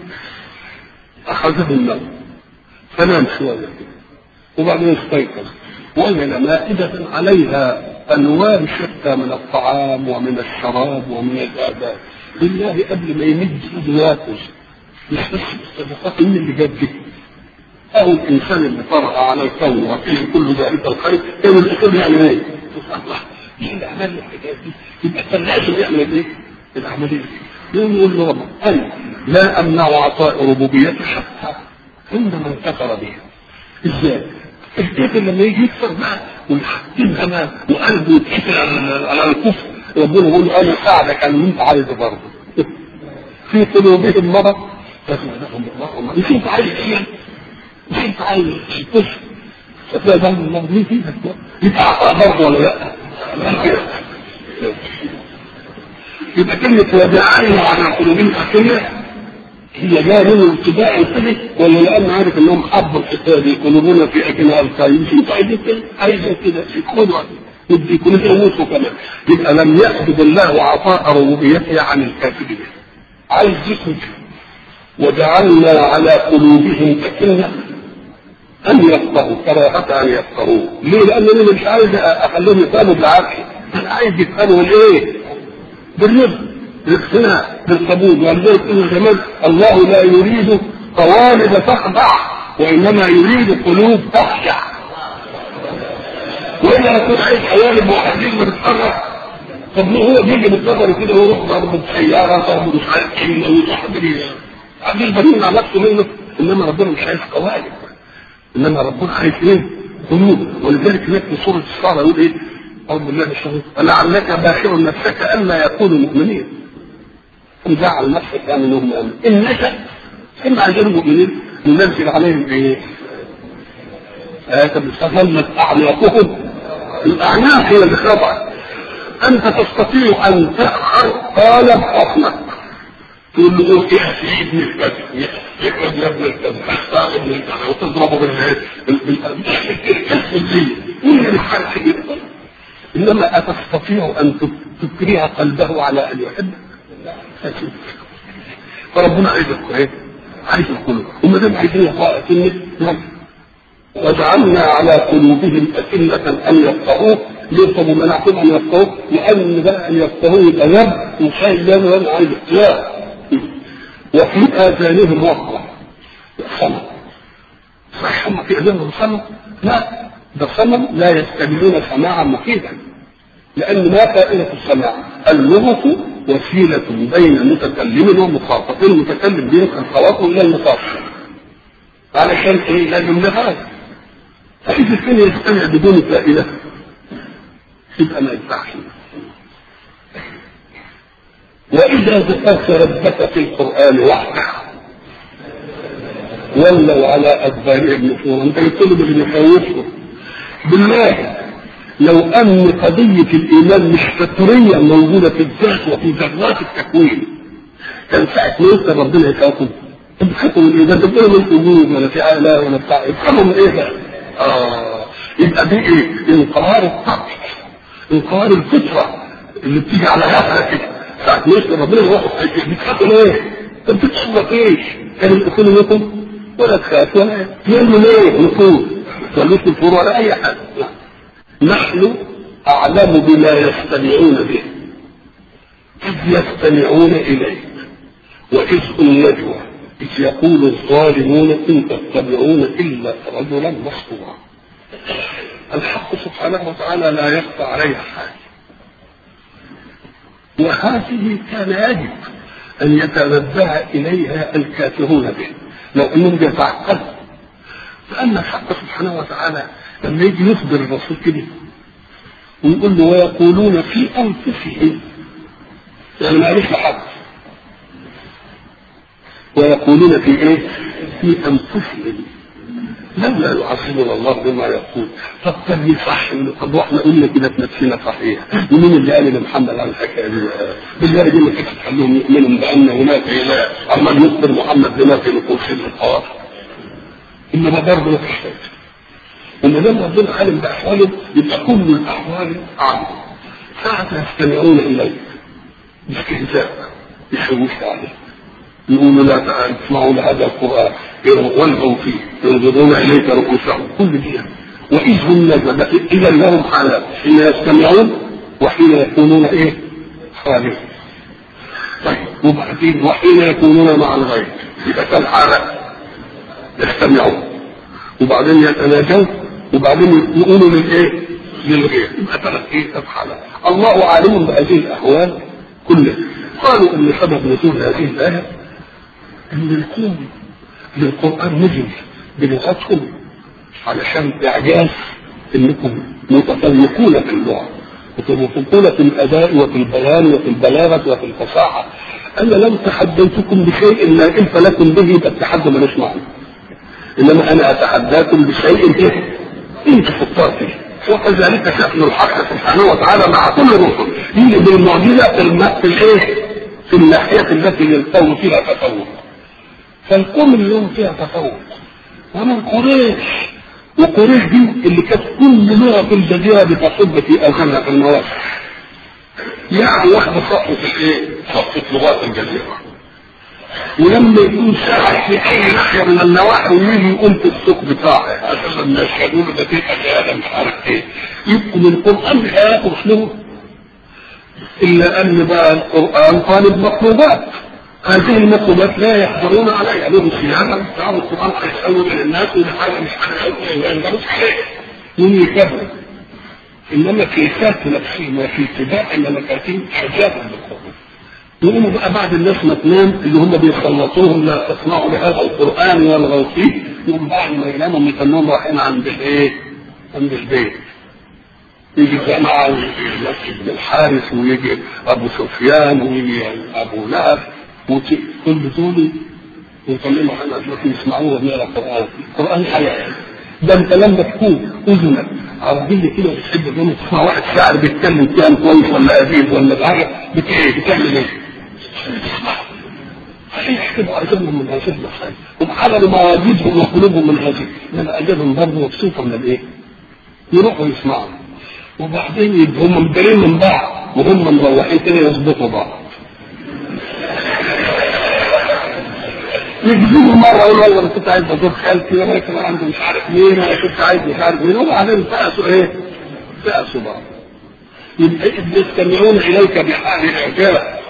اخذه النوم فنام شويه كده وبعدين استيقظ وجد مائدة عليها ألوان شتى من الطعام ومن الشراب ومن الآداب بالله قبل ما يمد إيده ياكل مش بس الصدقات مين اللي جاب دي؟ أو الإنسان اللي طرأ على الكون وفيه كل ذلك الخير كان الأصول يعمل إيه؟ الله مين اللي عمل الحاجات دي؟ يبقى كان لازم يعمل إيه؟ العملية دي يقوم يقول له ربنا أنا لا أمنع عطاء ربوبيته حتى عند من كفر بها إزاي؟ الكافر لما يجي يكفر بقى ويحكمها ما وقلبه يتكفر على على الكفر ربنا يقول له انا اساعدك على اللي انت عايزه برضه في قلوبهم مرض فزادهم الله مرض مش انت عايز ايه؟ مش انت عايز الكفر فزادهم الله ليه فيها يبقى عطاء برضه ولا لا؟ يبقى كلمة وجعلنا على قلوبهم أكلة هي جايه من الابتداء كده ولا لان عارف انهم حبوا الحكايه دي قلوبنا في اكلها القايم مش انتوا عايزين كده عايزين كده خدوا يديكم يموتوا كمان يبقى لم يأخذ الله عطاء ربوبيته عن الكافرين عايز يخرج وجعلنا على قلوبهم أكنة أن يفقهوا كراهة أن يفقهوا ليه؟ لأن أنا مش عايز أخليهم يفهموا بالعافية أنا عايز يفهموا الإيه؟ بالرزق بالاقتناع بالقبول ولذلك إنه زمان الله لا يريد قوالب تخضع وإنما يريد قلوب تخشع وإلا يكون عايز قوالب وحدين بتتحرك طب ما هو بيجي بالقدر كده ويروح ضرب سيارة ضرب مش عارف ايه ويصاحب عبد البنين على نفسه منه انما ربنا مش عايز قوالب انما ربنا عايز ايه؟ قلوب ولذلك هناك في سوره الصالح يقول ايه؟ اعوذ بالله من الشيطان لعلك باخر نفسك الا يكونوا مؤمنين وجعل نفسك منهم مؤمن ان نشا اما عايزين المؤمنين ننزل عليهم ايه؟ آية تظلت اعناقهم الاعناق هي اللي خضعت انت تستطيع ان تأخر قالب حكمك تقول له ايه يا ابن الكذب يقعد يا ابن الكذب اختار ابن الكذب وتضربه بالكذب مين الحرح جدا انما اتستطيع ان تكره قلبه على ان يحبك فربنا عايز ايه عايز القلوب وما دام عايزين يقرأ وجعلنا على قلوبهم أكنة أن يفقهوه ليه طب منعتهم أن يفقهوه لأن بقى أن يفقهوه يبقى يب وخيل ده أنا عايز اختيار وفي آذانهم وقرة صنم صح هم في آذانهم صنم لا ده صنم لا يستمعون سماعا مفيدا لأن ما فائدة السماع اللغة وسيلة بين متكلم ومخاطب المتكلم بينقل الخواطر إلى المخاطب علشان إيه لازم نفاذ فإذا كان يستمع بدون فائدة يبقى ما ينفعش وإذا ذكرت ربك في القرآن وحده ولوا على أدبارهم نفورا أنت يطلب اللي يخوفهم بالله لو أن قضية الإيمان مش فطرية موجودة في الذات وفي ذرات التكوين كان ساعة ما يذكر ربنا يخافهم بتخافوا من الإيمان تقولوا من قلوب ولا في علاء ولا بتاع يفهموا من إيه ده؟ آه يبقى دي إيه؟ انقهار الطبع انقهار الفطرة اللي بتيجي على غفلة كده ساعة ما يذكر ربنا يروحوا بتخافوا ليه؟ طب بتخافوا ايش؟ كان الأصول لكم ولا تخاف ولا يعملوا ليه؟ نفوذ ولا الفور ولا أي حاجة نحن أعلم بما يستمعون به إذ يستمعون إليك وإذ النجوى إذ يقول الظالمون إن تتبعون إلا رجلا مسطورا الحق سبحانه وتعالى لا يخفى عليه حاجة وهذه كان يجب أن يتنبه إليها الكافرون به لو أنهم يتعقدوا لأن الحق سبحانه وتعالى لما يجي يخبر الرسول كده ويقول له ويقولون في أنفسهم يعني ما قالوش لحد ويقولون في ايه؟ في انفسهم لولا يعصمنا الله بما يقول طب كان صح طب واحنا قلنا كده في نفسنا صحيح ومين اللي قال ان محمد على الحكايه دي بالله دي ما كانتش تخليهم يؤمنوا بان هناك اله عمال يخبر محمد بما في نقوش الحوار انما برضه ما فيش وما دام ربنا عالم باحواله يبقى كل الاحوال عنه ساعة يستمعون اليك باستهزاء يشوشوا عليه يقولوا لا تسمعوا لهذا القرآن والغوا فيه ينظرون إليك رؤوسهم كل دي وإذ هم إذا لهم حالات حين يستمعون وحين يكونون إيه خالصين طيب وبعدين وحين يكونون مع الغير يبقى كم حالة يستمعون وبعدين يتناجون وبعدين يقولوا للإيه للغير يبقى ثلاث إيه ثلاث حالات الله عالم بهذه الأحوال كلها قالوا ان سبب نزول هذه الايه ان الكون للقران نزل بلغتهم علشان اعجاز انكم متفوقون في اللغه متفوقون في الاداء وفي البيان وفي البلاغه وفي الفصاحه انا لو تحديتكم بشيء لا علم لكم به يبقى التحدي ملوش معنى انما انا اتحداكم بشيء ايه انت فكرت فيه وكذلك شأن الحق سبحانه وتعالى مع كل الرسل يجي بالمعجزة في الم... في الايه؟ في الناحية التي يلتوي فيها تفوق. فالقوم اليوم فيها تفوق. ومن قريش وقريش دي اللي كانت كل لغه في الجزيره بتصب في اذانها في المواقع يعني واحده صفت الايه؟ صفت لغات الجزيره ولما يكون ساعة في اي ناحيه من النواحي ويجي يقوم في السوق بتاعه اساسا الناس يقولوا له ده في حاجه مش عارف ايه يبقوا من القران مش هياخد له الا ان بقى القران طالب مطلوبات هذه المطلوبات لا يحضرون عليها لهم صيانه بتاعوا القران هيسالوا من الناس ودي حاجه مش عارف ما يقدروش عليها يوم يكبر انما في كتاب نفسهم وفي اتباع ملكاتهم حجابا للقران يقوموا بقى بعد الناس ما تنام اللي هم بيخلصوهم لا تسمعوا لهذا القران والغوا فيه يقوم بعد ما يناموا يتنهم رايحين عند الايه؟ عند البيت يجي جماعة ويجي بن الحارث ويجي أبو سفيان ويجي أبو لهب كل دول يكلموا عن أجلكم يسمعوه ويقرأ القرآن القرآن حياة ده أنت لما تكون أذنك عربية كده بتحب دول تسمع واحد شاعر بيتكلم كلام كويس ولا أديب ولا حاجة بتعمل إيه؟ صحيح كده أجابهم من هذه المسائل هم حملوا مواجيدهم وقلوبهم من هذه إنما أجابهم برضه مبسوطة من الإيه؟ يروحوا يسمعوا وبعدين يبقوا هم مدارين من بعض وهم مروحين كده يظبطوا بعض يجذبوا مرة يقول والله انا كنت عايز ازور خالتي وانا كمان عندي مش عارف مين وانا كنت عايز مش عارف مين وبعدين فأسوا ايه؟ فأسوا بعض يبقى يستمعون اليك بحال الاعجاب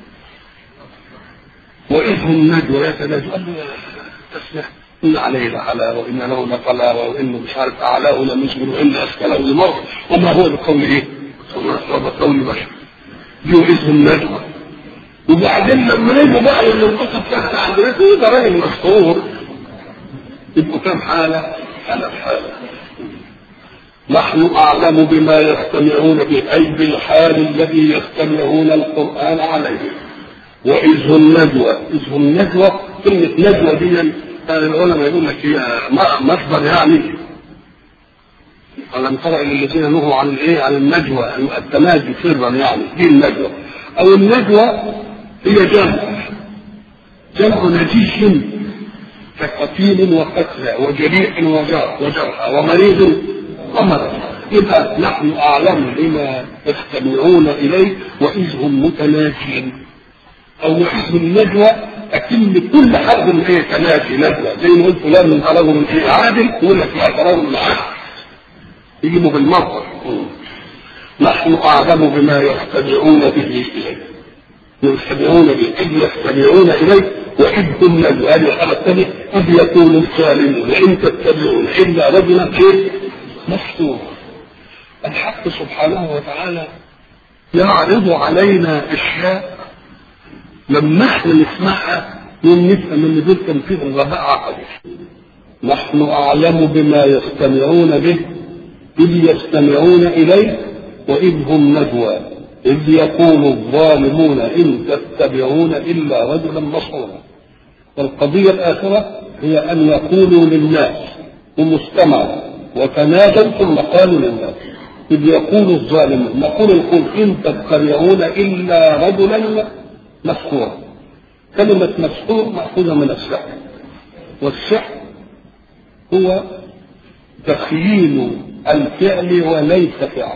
واذ هم نجوى يتناجوا قال له تسمع إن عليه لعلا وإن له لقلا وإنه مش عارف أعلاه لمسجد وإن أسكله لمر وما هو بقول إيه؟ بقول بشر يوئسهم نجوى وبعدين لما يجوا بقى للقصة بتاعت عند رزقه ده راجل مشهور يبقوا كام حالة؟ ثلاث حالة نحن أعلم بما يستمعون به أي بالحال الذي يستمعون القرآن عليه وإذ هم نجوى إذ هم نجوى كلمة نجوى دي العلماء يقول لك هي مصدر يعني ألم ترى إلى الذين نهوا عن الإيه؟ عن النجوى التناجي سرا يعني دي النجوى أو النجوى هي جمع جمع نجيش كقتيل وقتلى وجريح وجرحى ومريض ومرض يبقى نحن أعلم بما يستمعون إليه وإذ هم متناجين أو وإذ النجوى أكن كل حرف من إيه تناجي نجوى زي ما قلت فلان من رجل إيه عادل يقول لك لا رجل عادل يجيبوا بالمصدر نحن أعلم بما يستمعون به إليه يستمعون به إذ يستمعون إليه وإذ هم نجوى هذه الحالة الثانية إذ يقول الظالمون إن تتبعون إلا رجلا إيه مفتور الحق سبحانه وتعالى يعرض علينا أشياء لما احنا نسمعها يوم نفهم ان دول كان فيهم غباء عقلي نحن اعلم بما يستمعون به اذ يستمعون اليه واذ هم نجوى اذ يقول الظالمون ان تتبعون الا رجلا مسحورا والقضيه الاخره هي ان يقولوا للناس ومستمعوا وتنادوا ثم قالوا للناس إذ يقول الظالمون نقول القل إن تتبعون إلا رجلا مسحورا كلمة مسحور مأخوذة من السحر والسحر هو تخييل الفعل وليس فعل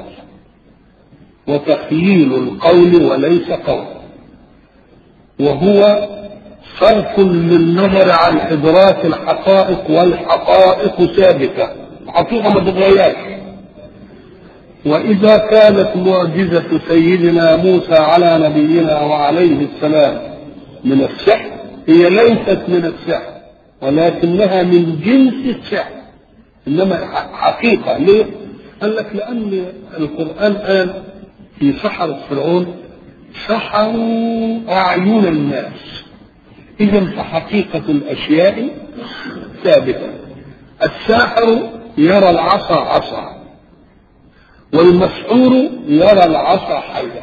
وتخييل القول وليس قول وهو صرف للنظر عن إدراك الحقائق والحقائق ثابتة حقيقة ما تتغيرش وإذا كانت معجزة سيدنا موسى على نبينا وعليه السلام من السحر هي ليست من السحر ولكنها من جنس السحر إنما حقيقة ليه؟ قال لك لأن القرآن قال في سحرة فرعون سحروا أعين الناس إذا فحقيقة الأشياء ثابتة الساحر يرى العصا عصا والمسحور يرى العصا حية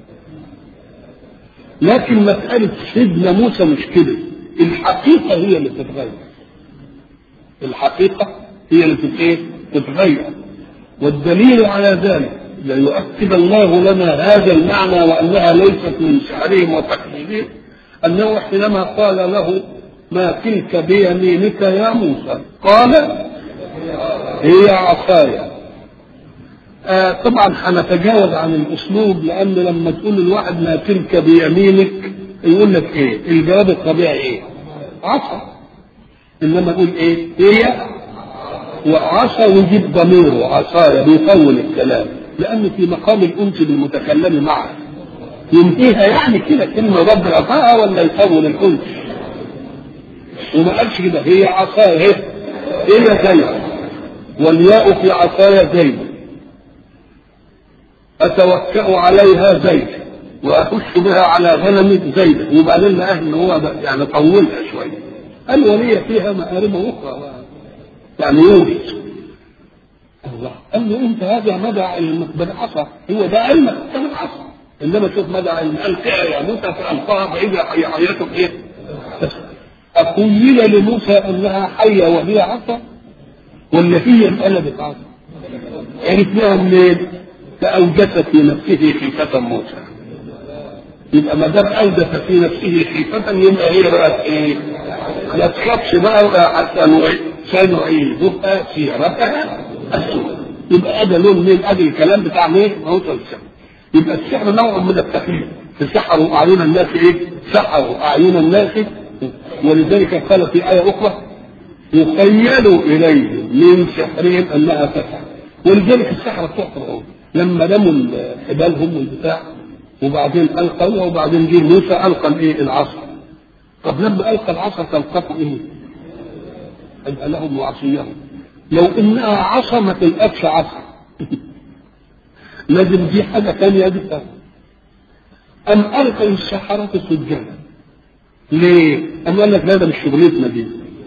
لكن مسألة سيدنا موسى مش كده الحقيقة هي اللي بتتغير الحقيقة هي اللي ايه تتغير والدليل على ذلك ليؤكد الله لنا هذا المعنى وأنها ليست من سحرهم وتكذيبهم أنه حينما قال له ما تلك بيمينك يا موسى قال هي عصايا آه طبعا هنتجاوز عن الاسلوب لان لما تقول للواحد ما تلك بيمينك يقول لك ايه الجواب الطبيعي ايه عصا انما يقول ايه هي وعصا ويجيب ضميره عصايا بيطول الكلام لان في مقام الانس بالمتكلم معه ينتهيها يعني كده كلمه رب عطاها ولا يطول الانس وما قالش كده هي عصايا هي هي زيد والياء في عصايا زيد اتوكا عليها زيد واخش بها على غنم زيد وبعدين لقاه ان هو يعني طولها شويه قال ولي فيها مآرب اخرى يعني يوجد الله قال له انت هذا مدى علمك بالعصا هو ده علمك بالعصا انما شوف مدى علم القاها يا موسى فالقاها بعيده حياته ايه؟ أقيل لموسى انها حيه وهي عصا ولا هي انقلبت عصا؟ عرفناها منين؟ فاوجس في نفسه خيفه موسى يبقى ما دام اوجس في نفسه خيفه يبقى هي بقى ايه؟ لا تخافش بقى حتى نعيد سنعيدها سيرتها السوء يبقى هذا لون من ادي الكلام بتاع مين؟ موسى السحر يبقى السحر نوع من التخييل سحروا اعين الناس ايه؟ سحروا اعين الناس ولذلك قال في ايه اخرى يخيل اليه من سحرهم انها تسحر ولذلك السحره بتوع فرعون لما رموا حبالهم والبتاع وبعدين القوا وبعدين جه موسى القى الايه؟ العصا طب لما القى العصا تلقفوا ايه؟ يبقى لهم وعصيهم لو انها عصا ما تلقفش عصا لازم دي حاجه ثانيه دي ام القى السحره سجدا ليه؟ أم قال لك لا ده مش شغلتنا دي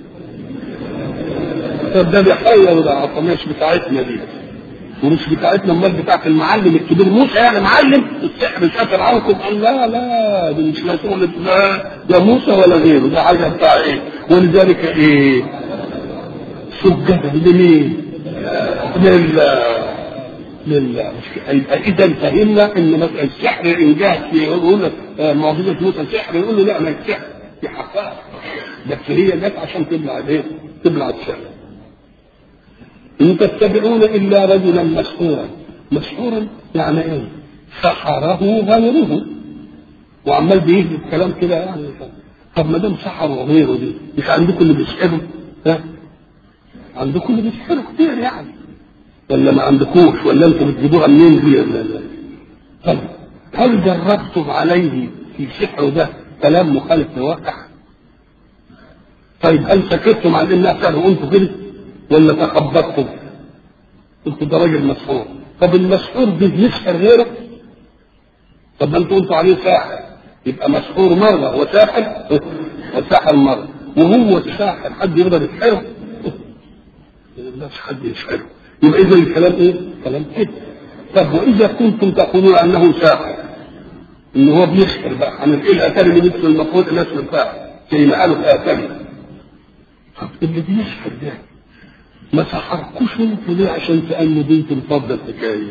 طب ده بيحير ده عصا مش بتاعتنا دي ومش بتاعتنا امال بتاعت المعلم الكبير موسى يعني معلم السحر شاطر عنكم قال لا لا دي مش لا شغل لا ده موسى ولا غيره ده حاجه بتاع ايه ولذلك ايه سجدا لمين؟ لله لله يبقى اذا فهمنا ان مثلا السحر ان جاء في يقول لك معجزه موسى سحر يقول له لا ما السحر في حقائق بس هي جت عشان تبلع الايه؟ تبلع السحر ان تتبعون الا رجلا مسحورا مسحورا يعني ايه؟ سحره غيره وعمال بيهدي الكلام كده يعني طب ما دام سحروا غيره دي مش عندكم اللي بيسحروا ها؟ عندكم اللي بيسحروا كتير يعني ولا ما عندكوش ولا انتم بتجيبوها منين دي ولا لا طب هل جربتم عليه في سحره ده كلام مخالف للواقع؟ طيب هل سكتتم عن انها سحر وانتم كده ولا تخبطتم؟ انتوا ده راجل مسحور طب المسحور ده يسحر غيره؟ طب ما انتوا قلتوا عليه ساحر يبقى مسحور مره وساحر وساحر مره وهو الساحر حد يقدر يسحره؟ لا حد يسحره يبقى اذا الكلام ايه؟ كلام كده طب واذا كنتم تقولون انه ساحر ان هو بيسحر بقى عن ايه الاتاري اللي مثل المفروض الناس الفاعل زي ما قالوا في اتاري طب اللي بيسحر ده ما سحركوش انتوا ليه عشان تأنوا انتوا الفضل الحكايه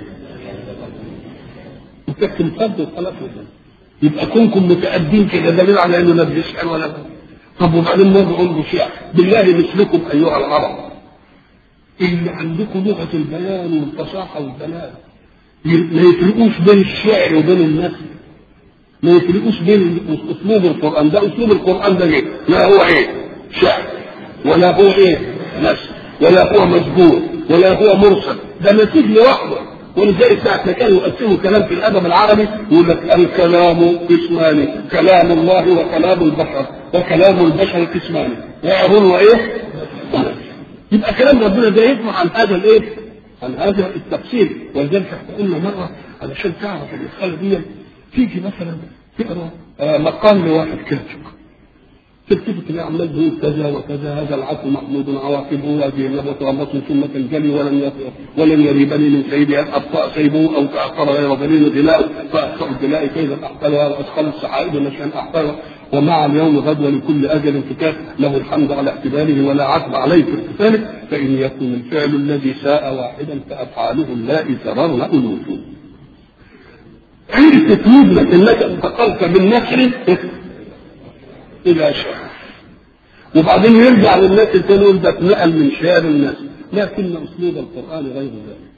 انت تنفضوا خلاص يبقى كونكم متأدين كده دليل على انه لا بيسحر ولا لا طب وبعدين ما بقول له شيء بالله مثلكم ايها العرب اللي عندكم لغه البيان والفصاحه والبلاغه ما يفرقوش بين الشعر وبين النثر ما يفرقوش بين اسلوب القران ده اسلوب القران ده ايه؟ لا هو ايه؟ شعر ولا هو ايه؟ نثر ولا هو مجبور ولا هو مرسل ده نسيج لوحده ولذلك ساعة ما كانوا يقسموا كلام في الأدب العربي يقول لك الكلام قسمان كلام الله وكلام البشر وكلام البشر قسمان يعرون وإيه؟ يبقى كلام ربنا ده يسمع عن هذا الايه؟ عن هذا التفسير ولذلك احنا قلنا مره علشان تعرف المساله دي تيجي مثلا تقرا آه مقال لواحد كاتب تكتب تلاقي عمال بيقول كذا وكذا هذا العفو محمود عواقبه وهذه النبوة رمض ثم تنجلي ولن ولن يريبني من سيدها ابطا سيبه او تاخر غير ظليل غلاء فاخطا الغلاء كيف احقلها وادخل السعائد نشان احقلها ومع اليوم غدوة لكل أجل كتاب له الحمد على اعتباره ولا عتب عليه في اتصاله فإن يكن الفعل الذي ساء واحدا فأفعاله اللائي سررن أنوثه عرفت تثبت انك انتقلت من نثر الى شعر وبعدين يرجع للناس التاني يقول ده اتنقل من شعر الناس لكن اسلوب القران غير ذلك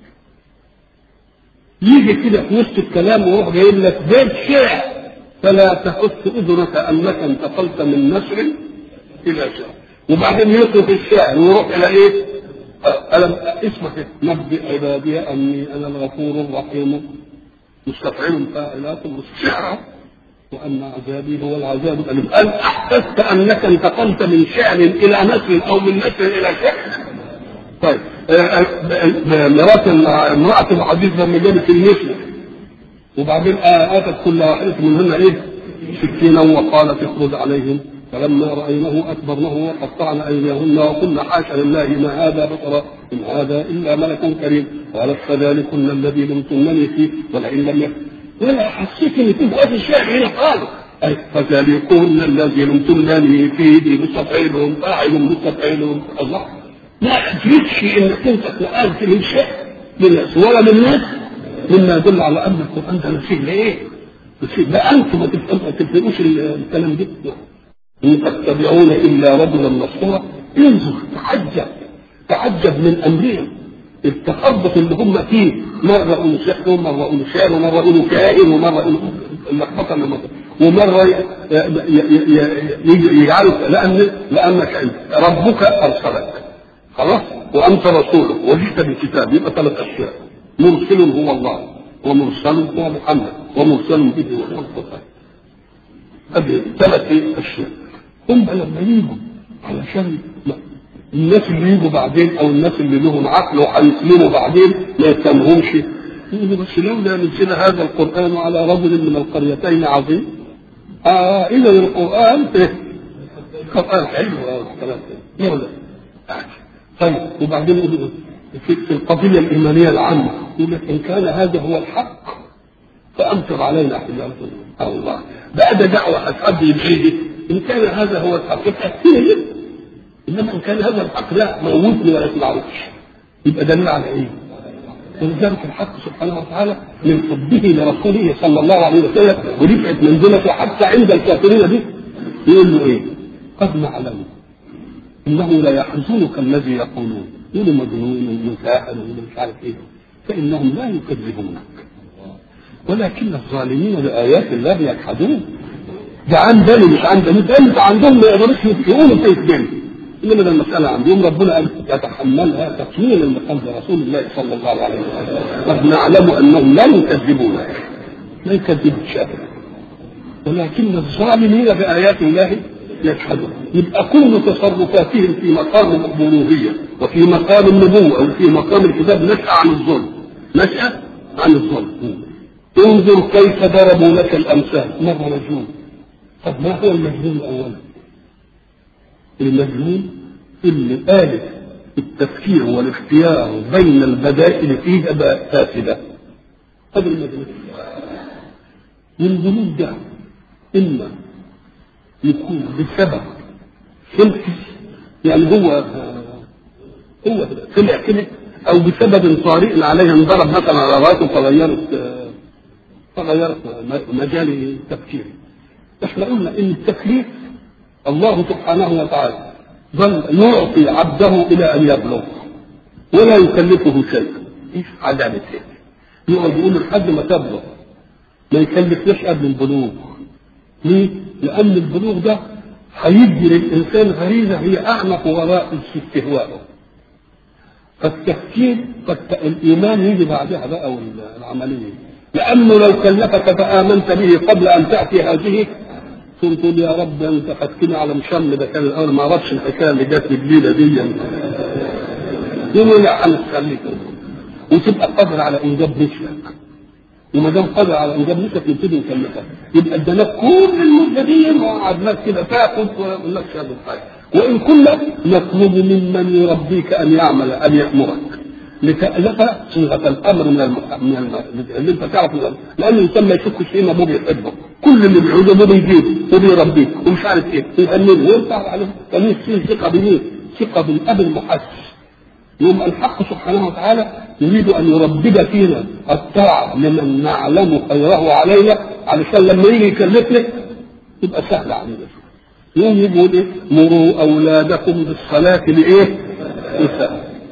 يجي كده في وسط الكلام ويروح جايب لك بيت شعر فلا تحس اذنك انك انتقلت من نشر الى شعر وبعدين يترك الشعر ويروح الى ايه؟ ألم اسمع كده نبئ عبادي اني انا الغفور الرحيم مستفعل فاعلات الشعر وان عذابي هو العذاب الاليم هل احسست انك انتقلت من شعر الى نسر او من نسر الى شعر؟ طيب مرات امرأة العزيز لما جابت النسل وبعدين آتت كل واحدة منهن إيه؟ سكينا وقالت اخرج عليهم فلما رأينه أكبرنه وقطعن أيديهن وقلنا حاشا لله ما هذا بشرا إن هذا إلا ملك كريم قالت فذلكن الذي لمتنني فيه ولئن لم يكن ولا حسيت إن في بقى الشيء هنا خالص أي فذلكن الذي لمتنني فيه مستفعلهم فاعل مستفعلهم الله ما تدركش انك انت قران من شيء للناس ولا من الناس مما يدل على ان القران ده نسيب لايه؟ نسيب لا انتم ما تفهموش الكلام ده ان تتبعون الا رجلا مسحورا انظر تعجب تعجب من امرهم التخبط اللي هم فيه مره يقولوا سحر ومره يقولوا شعر ومره يقولوا كائن ومره يقولوا اللخبطه اللي ومره يجعلوا لان لانك ربك ارسلك خلاص وانت رسوله وجئت بالكتاب يبقى ثلاث اشياء مرسل هو الله ومرسل هو محمد ومرسل به هو القران هذه ثلاث اشياء هم لما يجوا علشان الناس اللي يجوا بعدين او الناس اللي لهم عقل وهيسلموا بعدين ما يفهمهمش يقولوا بس لولا نزل هذا القران على رجل من القريتين عظيم اه اذا القران القران حلو الكلام ده لولا طيب وبعدين في القضية الإيمانية العامة يقول لك إن كان هذا هو الحق فأمطر علينا حجارة الله بعد دعوة هتؤدي بعيدة إن كان هذا هو الحق فأتيني إنما إن كان هذا الحق لا موتني ولا تسمعوش يبقى دليل على إيه؟ ولذلك الحق سبحانه وتعالى من حبه لرسوله صلى الله عليه وسلم ورفعت منزلته حتى عند الكافرين دي يقول له ايه؟ قد نعلم انه لا يحزنك الذي يقولون يقولوا مجنون ومساحر ومش عارف ايه فانهم لا يكذبونك ولكن الظالمين بايات الله يجحدون ده عن بالي مش عن بالي ده انت عندهم ما يقدروش يقولوا كيف بالي انما ده المساله عندهم ربنا قال يتحملها تكميلا لقلب رسول الله صلى الله عليه وسلم قد نعلم انهم لا يكذبونك لا يكذبك ابدا ولكن الظالمين بايات الله يجحدون يبقى كل تصرفاتهم في مقام الألوهية وفي مقام النبوة أو في مقام الكتاب نشأ عن الظلم نشأ عن الظلم انظر كيف ضربوا لك الأمثال مرة مجنون طب ما هو المجنون أولا المجنون اللي آلة التفكير والاختيار بين البدائل فيه فاسدة هذا المجنون والجنود ده إما يكون بسبب سلكي يعني هو هو طلع كده او بسبب طارئ عليه انضرب مثلا على راسه فغيرت فغيرت مجال تفكيره احنا قلنا ان التكليف الله سبحانه وتعالى ظل يعطي عبده الى ان يبلغ ولا يكلفه شيئا ايش عدالة يقعد يقول لحد ما تبلغ ما يكلفناش قبل البلوغ ليه؟ لأن البلوغ ده هيدي للإنسان غريزة هي أعمق وراء استهواءه فالتفكير الإيمان يجي بعدها بقى والعملية لأنه لو كلفك فآمنت به قبل أن تأتي هذه ثم تقول يا رب أنت خدتني على مشم ده كان الأول ما أعرفش الحكاية اللي جات لي الليلة دي يقول لا هنخليك وتبقى قادر على إنجاب نفسك وما دام قادر على انجاب نفسك نبتدي نكلفك يبقى اداناك كل المده دي وقعدناك كده تاخد وما لكش هذا الحاجه وان كنا نطلب ممن يربيك ان يعمل ان يامرك لتألف صيغة الأمر من الم... من الم... اللي أنت تعرف من الأمر. لأن الإنسان ما يشكش فيه أبوه بيحبه كل اللي بيعوزه أبوه بيجيبه وبيربيه ومش عارف إيه ويهنيه ويرفع عليه كان فيه ثقة بمين؟ ثقة بالأب المحسس يوم الحق سبحانه وتعالى يريد ان يربب فينا الطاعه لمن نعلم خيره علينا علشان لما يجي يكلفنا تبقى سهله علينا يوم يقول ايه مروا اولادكم بالصلاه لايه؟ لساء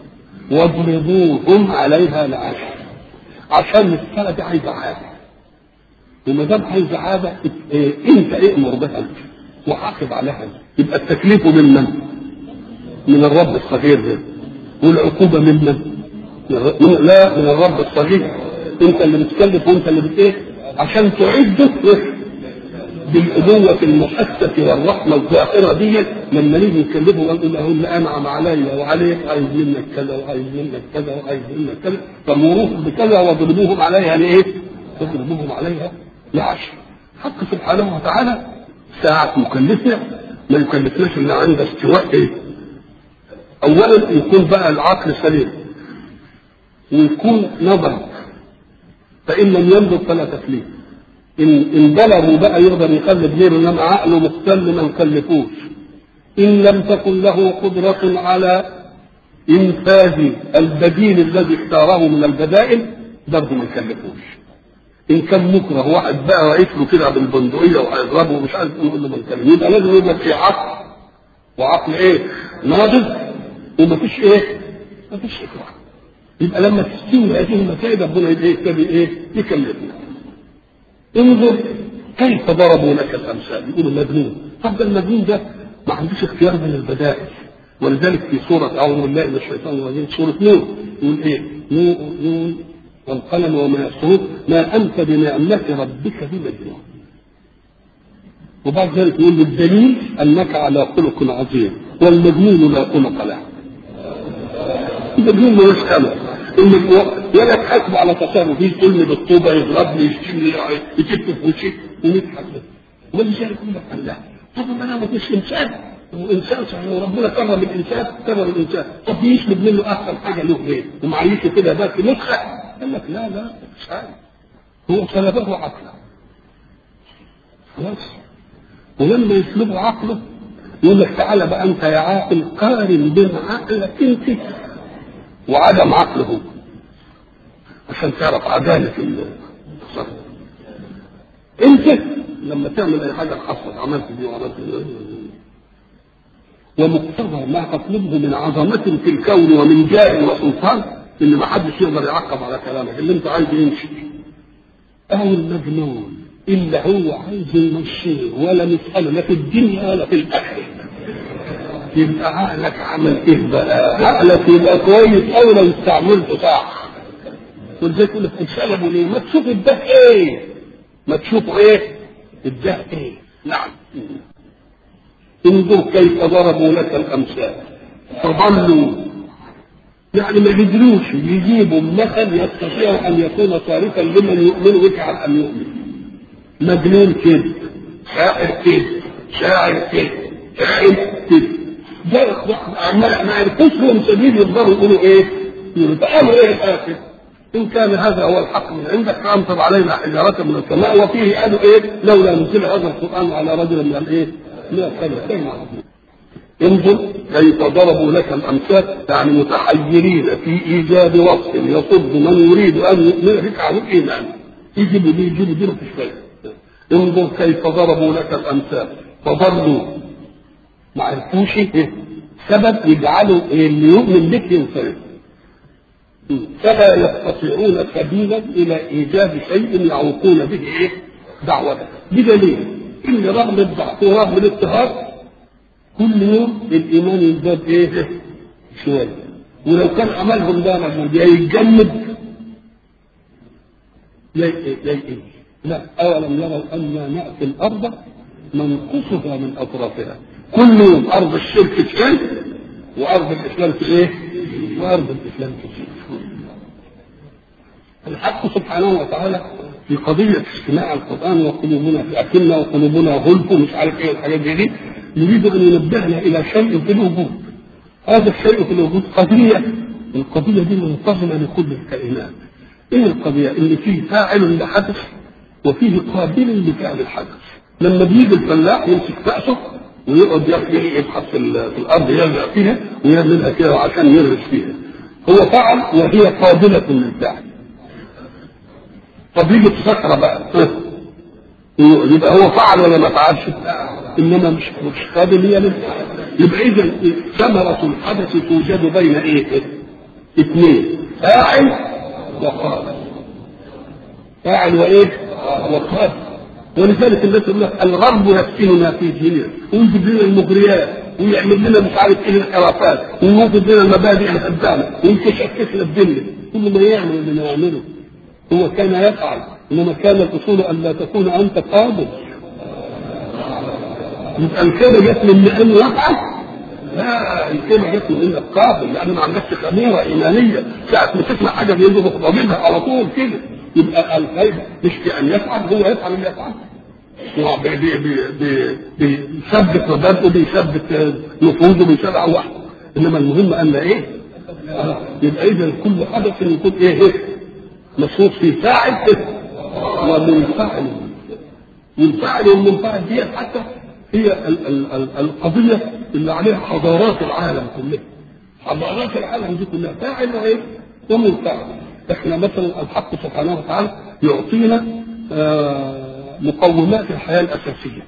واضربوهم عليها العشر عشان المسألة دي عايزة عادة وما دام عايزة عادة إيه انت ائمر بها وعاقب عليها يبقى التكليف ممن؟ من الرب الصغير ده والعقوبة ممن؟ لا من الرب الصغير انت اللي بتكلف وانت اللي بت ايه؟ عشان تعده بالأبوة المؤسسة والرحمة الظاهرة دي لما نيجي نكلفه ونقول له اللي أنعم علي وعليك عايز منك كذا وعايز منك كذا وعايز منك كذا فمروهم بكذا واضربوهم عليها لإيه؟ تضربوهم عليها لعشر حق سبحانه وتعالى ساعة مكلفنا ما يكلفناش إلا عند استواء إيه؟ أولا يكون بقى العقل سليم ويكون نظر فإن لم ينظر فلا تكليف إن إن بلغوا بقى يقدر يخلف غيره إنما عقله مختل ما نكلفوش إن لم تكن له قدرة على إنفاذ البديل الذي اختاره من البدائل برضه ما نكلفوش إن كان مكره واحد بقى واقف له كده بالبندقية وهيضربه ومش عارف نقول له ما نكلفوش يبقى لازم يبقى في عقل وعقل إيه؟ ناضج ومفيش إيه؟ مفيش إكراه يبقى لما تستوي هذه المسائل ربنا يبتدي إيه؟ يكلفنا انظر كيف ضربوا لك الامثال يقولوا مجنون طب ده المجنون ده ما عندوش اختيار من البدائل ولذلك في سورة أعوذ بالله من الشيطان الرجيم سورة نور يقول إيه؟ نون نون والقلم وما يسطرون ما أنت بنعمة ربك بمجنون وبعد ذلك يقول الدليل أنك على خلق عظيم والمجنون لا خلق له المجنون ملوش خلق ولا تحاسب على تصرف يقول لي بالطوبه يضربني يشتمني يكتب في وشي ونضحك ولذلك يقول لك الله طب ما انا ما كنتش انسان وانسان صحيح وربنا كرم الانسان كرم الانسان طب يسلب منه احسن حاجه له ليه؟ ومعيشه كده بس نسخه قال لك لا لا مش عارف هو سلبه عقله خلاص ولما يسلبه عقله يقول لك تعالى بقى انت يا عاقل قارن بين عقلك انت وعدم عقله عشان تعرف عدالة التصرف انت لما تعمل اي حاجة حصلت عملت دي وعملت دي ومقتضى ما تطلبه من عظمة في الكون ومن جاه وسلطان ان ما حدش يقدر يعقب على كلامك اللي انت عايزه يمشي او المجنون الا هو عايز يمشيه ولا نسأله لا في الدنيا ولا في الاخره يبقى عقلك عمل ايه بقى؟ عقلك يبقى كويس قوي لو استعملته صح. ولذلك يقول لك انسلبوا ليه؟ ما تشوف الده ايه؟ ما تشوفوا ايه؟ الده ايه؟ نعم. انظر كيف ضربوا لك الامثال فضلوا يعني ما قدروش يجيبوا مثل يستطيع ان يكون صارفا لمن يؤمن ويجعل ان يؤمن. مجنون كده شاعر كده شاعر كده شاعر كده ده ما ما عرفوش لهم سبيل يقدروا يقولوا ايه؟ فقالوا ايه الاخر؟ ان كان هذا هو الحق من عندك فامطر علينا حجاره من السماء وفيه قالوا ايه؟ لولا نزل هذا القران على رجل من الايه؟ من القريتين انظر كيف ضربوا لك الامثال يعني متحيرين في ايجاد وصف يصد من يريد ان يؤمن بك عن الايمان يجيبوا دي يجيبوا دي مفيش فايده انظر كيف ضربوا لك الامثال فضلوا ما عرفوش إيه؟ سبب يجعلوا اللي يؤمن بك ينصرف فلا يستطيعون سبيلا الى ايجاد شيء يعوقون به ايه؟ دعوتك بدليل ان رغم الضعف ورغم الاضطهاد كل يوم الايمان يزداد ايه؟ شويه ولو كان عملهم ده موجود يا يتجمد يا يا لا اولم يروا انا ناتي الارض ننقصها من اطرافها كل يوم ارض الشرك تشل وارض الاسلام في ايه؟ وارض الاسلام تشل الحق سبحانه وتعالى في قضية استماع القرآن وقلوبنا في أكلنا وقلوبنا غلف ومش عارف ايه الحاجات دي, دي يريد أن ينبهنا إلى شيء في الوجود هذا الشيء في الوجود قضية القضية دي منتظمة لكل الكائنات ايه القضية؟ ان فيه فاعل لحدث وفيه قابل لفعل الحدث لما بيجي الفلاح يمسك كأسه ويقعد يبحث في الارض يرجع فيها ويعملها كده عشان يغرس فيها هو فعل وهي قابلة للفعل طب يجي الصخرة بقى يبقى هو فعل ولا ما فعلش انما مش مش قابل هي للفعل يبقى اذا ثمرة الحدث توجد بين ايه؟ اثنين فاعل وقابل فاعل وايه؟ وقابل ولذلك الناس يقول لك الغرب يفتننا في ديننا ويجيب لنا المغريات ويعمل لنا مش عارف ايه الانحرافات ويوجد لنا المبادئ الهدامه ويكشف لنا الدنيا كل ما يعمل اللي ما يعمله هو كان يفعل انما كان الاصول ان لا تكون انت قابل يبقى الكلمه جت من انه يفعل لا الكلمه جت من انك قابل لان ما عندكش خميره ايمانيه ساعه ما تسمع حاجه بينزل ضامنها على طول كده يبقى الغيب مش في ان يفعل هو يفعل اللي يفعله هو بي- بي- بي- بي- بيثبت مبادئه بيثبت نفوذه بيثبت وحده انما المهم ان ايه؟ آه، يبقى اذا كل حدث يكون ايه؟ إيه؟ مشروط في فاعل إيه؟ ومنفعل والفاعل والمنفعل دي حتى هي ال- ال- ال- القضيه اللي عليها حضارات العالم كلها حضارات العالم دي كلها فاعل وايه؟ ومنفعل احنا مثلا الحق سبحانه وتعالى يعطينا آه، مقومات الحياه الاساسيه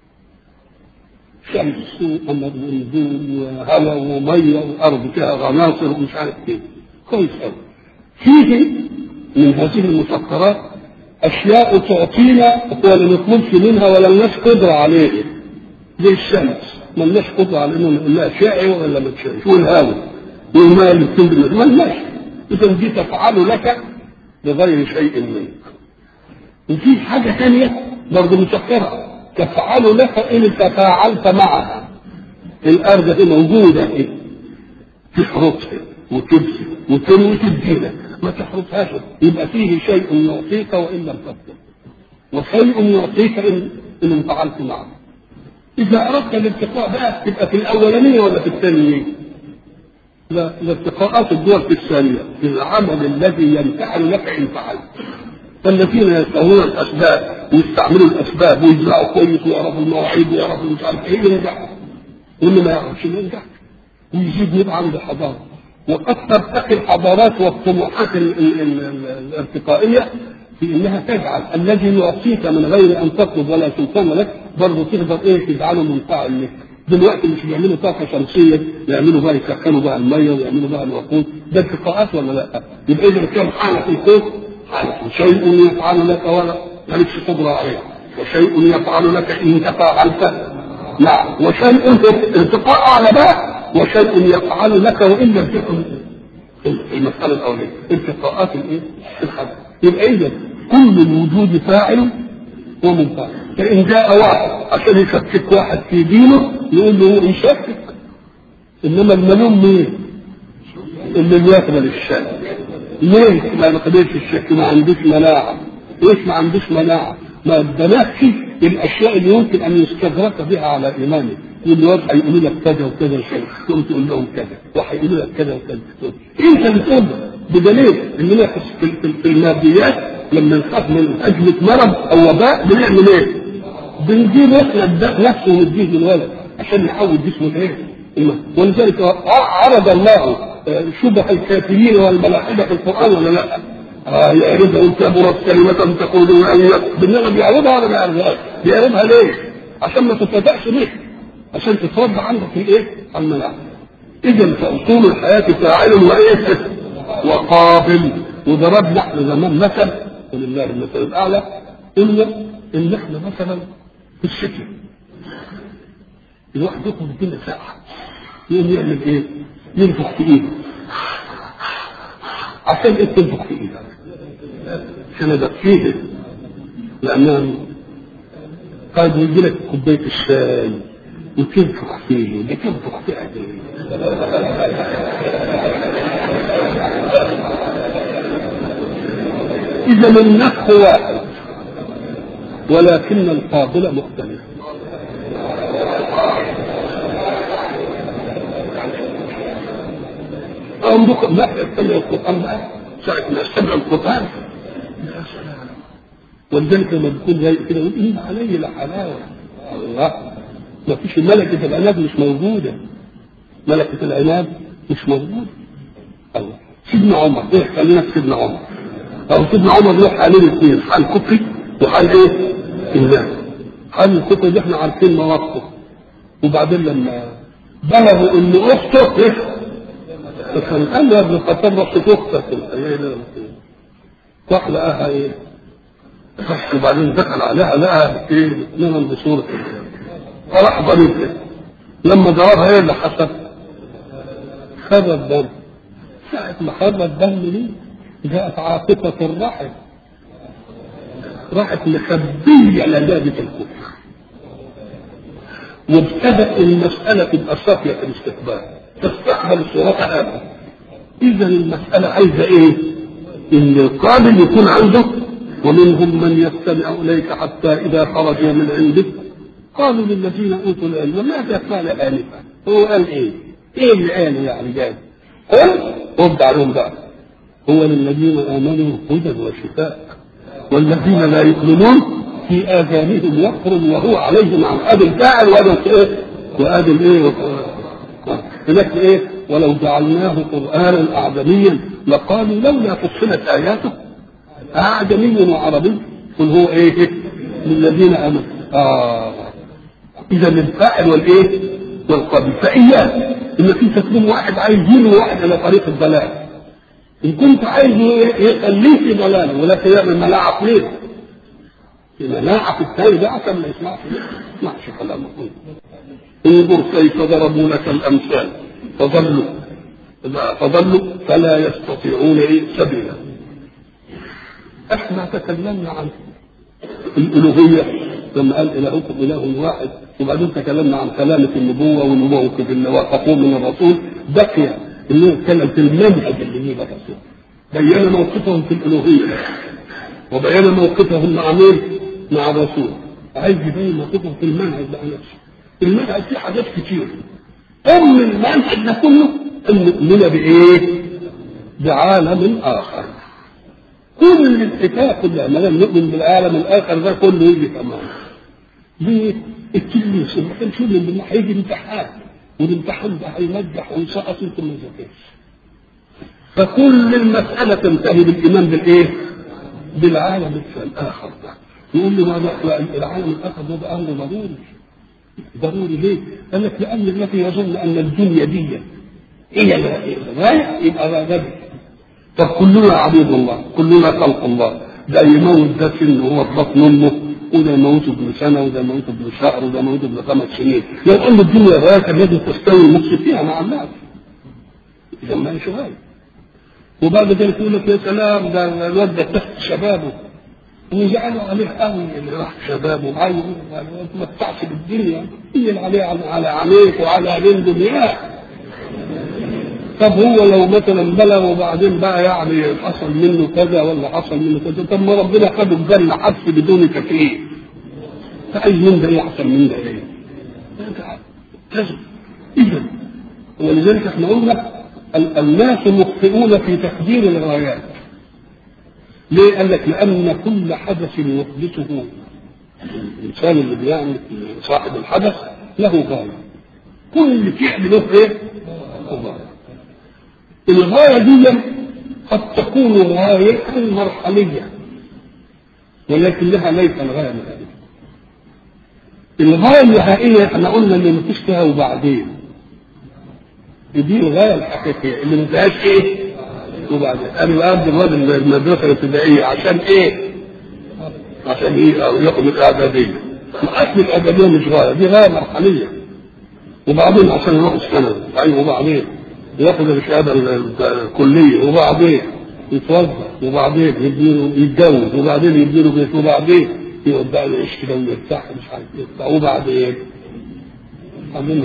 شمس وقمر ونجوم وهواء وميه وارض فيها عناصر ومش عارف ايه كويس قوي فيه من هذه المسكرات اشياء تعطينا ولا نطلبش منها ولا لناش قدره عليها زي الشمس ما لناش قدره على انه نقول لها شاعي ولا ما تشاعش والهواء والماء اللي بتنزل ما لناش اذا دي تفعل لك بغير شيء منك وفي حاجه ثانيه برضه مسكره تفعل لك ان تفاعلت معها الارض دي موجوده ايه تحرسها وتبسي وتروي وتديلك ما تحرسهاش يبقى فيه شيء يعطيك وان لم تطلب وشيء يعطيك ان ان انفعلت معه اذا اردت الارتقاء بقى تبقى في الاولانيه ولا في الثانيه لا الارتقاءات الدول في الثانيه في العمل الذي ينفعل لك ان فعلت فالذين يستخدمون الاسباب ويستعملوا الاسباب ويزرعوا كويس ويعرفوا المواعيد ويعرفوا مش عارف ايه ينجح واللي ما يعرفش ما ينجحش ويزيد يبقى عنده حضاره وقد ترتقي الحضارات والطموحات ال- ال- ال- ال- الارتقائيه في انها تجعل الذي يعطيك من غير ان تطلب ولا سلطان لك برضه تقدر ايه تجعله منفعل لك دلوقتي مش بيعملوا طاقه شمسيه يعملوا بقى يسخنوا بقى الميه ويعملوا بقى الوقود ده ارتقاءات ولا لا؟ يبقى اذا كان حاله في الكون حاله شيء يفعل لك ولا مالكش قدره عليه وشيء يفعل لك ان تفاعلت نعم وشيء ارتقاء اعلى بقى وشيء يفعل لك وان لم تكن المساله الاوليه ارتقاءات الايه؟ الحدث يبقى اذا كل الوجود فاعل ومنفعل فان جاء واحد عشان يشكك واحد في دينه يقول له هو يشكك انما الملوم مين؟ اللي بيقبل الشك ليه ما بيقبلش الشك ما عندوش مناعه ليش ما عندوش مناعه ما ادناكش الاشياء اللي يمكن ان يستدرك بها على ايمانه واللي واحد هيقولوا لك كذا وكذا وكذا تقوم تقول لهم كذا وهيقولوا لك كذا وكذا انت بتقول بدليل اننا في, في, في الماديات لما نخاف من ازمه مرض او وباء بنعمل ايه؟ بنجيب احنا الداء نفسه ونديه للولد عشان نحول جسمه لايه؟ ولذلك عرض الله شبه الكافرين والملاحده في القران ولا لا؟ آه يعرضها انت برد كلمة تقول ان بالنسبة بيعرضها ولا بيعرضها؟ بيعرضها ليه؟ عشان ما تتفاداش بيه عشان تتربى عندك الايه؟ المناعة اذا فاصول الحياة فاعل وايه؟ وقابل وضربنا احنا زمان مثل ولله المثل الاعلى قلنا ان احنا مثلا في الشتاء الواحد يخرج الدنيا ساعة يقوم يعمل ايه؟ ينفخ في ايده عشان ايه تنفخ في ايدك؟ عشان ادفيه لانها قد يجي لك كوبايه الشاي وتنفخ فيه بتنفخ فيه قد اذا النفخ واحد ولكن القابل مختلف انظر ما يستمع القران بقى ساعه ما يستمع القران يا سلام ولذلك لما بيكون زي كده يقول ان علي لحلاوه الله ما فيش ملكه العناد مش موجوده ملكه العناد مش موجوده الله سيدنا عمر ايه خلينا في سيدنا عمر او سيدنا عمر له حالين اثنين حال كفري وحال ايه؟ الله حال الكفر دي احنا عارفين مواقفه وبعدين لما بلغوا ان اخته ايه؟ فكان قال له يا ابن الخطاب رحت اختك راح لقاها ايه راح وبعدين دخل عليها لقاها ايه نمم بصورة فراح ضربها لما ضربها ايه اللي حصل؟ خرج الدم ساعة ما خرج الدم دي جاءت عاطفة الرحم راحت مخبية لذابة الكفر وابتدأ المسألة تبقى صافية في الاستقبال تستقبل صورتها هذا إذا المسألة عايزة إيه؟ إن القابل يكون عنده ومنهم من يستمع إليك حتى إذا خرجوا من عندك قالوا للذين أوتوا العلم ماذا قال آنفا؟ هو قال إيه؟ إيه اللي قاله يعني جاي؟ قل رد عليهم بقى هو للذين آمنوا هدى وشفاء والذين لا يؤمنون في آذانهم وقر وهو عليهم عن أبي الفاعل وأبي إيه؟ وأبي الإيه؟ هناك إيه؟ ولو جعلناه قرآنا أعجميا لقالوا لولا فصلت آياته أعجمي وعربي قل هو إيه؟ للذين آمنوا آه إذا الفاعل والإيه؟ والقبيل فإياك إنك أنت تكون واحد عايز يجيب واحد إلى طريق الضلال إن كنت عايز يخليه في ضلاله ولكن يعمل مناعة عقلية مناعة في الثاني ده عشان ما يسمعش ما يسمعش كلامه انظر كيف ضربوا لك الأمثال فضلوا فضلوا فلا يستطيعون إيه سبيلا احنا تكلمنا عن الألوهية لما قال إلهكم إله واحد وبعدين تكلمنا عن كلامة النبوة والموقف اللي وقفوه من الرسول بقي انه يتكلم في المنهج اللي يجيب الرسول بين موقفهم في الالوهيه وبين موقفهم مع مين؟ مع الرسول عايز يبين موقفهم في المنهج بقى نفسه المنهج فيه حاجات كتير ام المنهج ده كله ان نؤمن بايه؟ بعالم اخر كل الحكايه كلها ما دام نؤمن بالعالم الاخر ده كله يجي تمام ليه؟ التلميذ ما كانش يؤمن بالله هيجي امتحان والامتحان ده هينجح ويسقط انت ما ذاكرش فكل المسألة تنتهي بالإيمان بالإيه؟ بالعالم الآخر ده يقول له ما العالم الآخر ده, ده أمر ضروري ضروري ليه؟ قال لك لأن الذي يظن أن الدنيا دي هي الغاية يبقى غابة طب كلنا عبيد الله كلنا خلق الله ده يموت ده سن هو في بطن امه وده يموت ابن سنه وده يموت ابن شهر وده يموت ابن خمس سنين يقول له الدنيا غايه الذي تستوي المخ فيها مع الناس اذا ما هيش غايه وبعد ذلك يقول لك يا سلام ده الواد ده تحت شبابه ويزعلوا عليه قوي اللي راح شبابه وعايز ما تمتعش بالدنيا يجي عليه على عميك وعلى بين دنياه طب هو لو مثلا بلغ وبعدين بقى يعني حصل منه كذا ولا حصل منه كذا طب ما ربنا خده الجنة حبس بدون تكليف فأي من ده يحصل من ده ايه؟ لازم إذا ولذلك احنا قلنا الناس مخطئون في تقدير الغايات ليه؟ قال لك لأن كل حدث يحدثه الإنسان اللي بيعمل صاحب الحدث له غاية كل فعل له ايه؟ غاية الغاية دي قد تكون غاية مرحلية ولكن لها ليس الغاية النهائية الغاية النهائية احنا قلنا اللي مفيش فيها وبعدين دي الغاية الحقيقية اللي ما فيهاش ايه وبعدين انا بقى الواد المدرسة الابتدائية عشان ايه عشان ايه ياخد الاعدادية الاصل الاعدادية مش غاية دي غاية مرحلية وبعدين عشان يروح الثانوي ايوه وبعدين ياخذ الشهاده الكليه وبعدين يتوظف وبعدين يديله يتجوز وبعدين يديله بيت وبعدين يقعد بقى يعيش كده ويرتاح مش عارف ايه وبعدين بعدين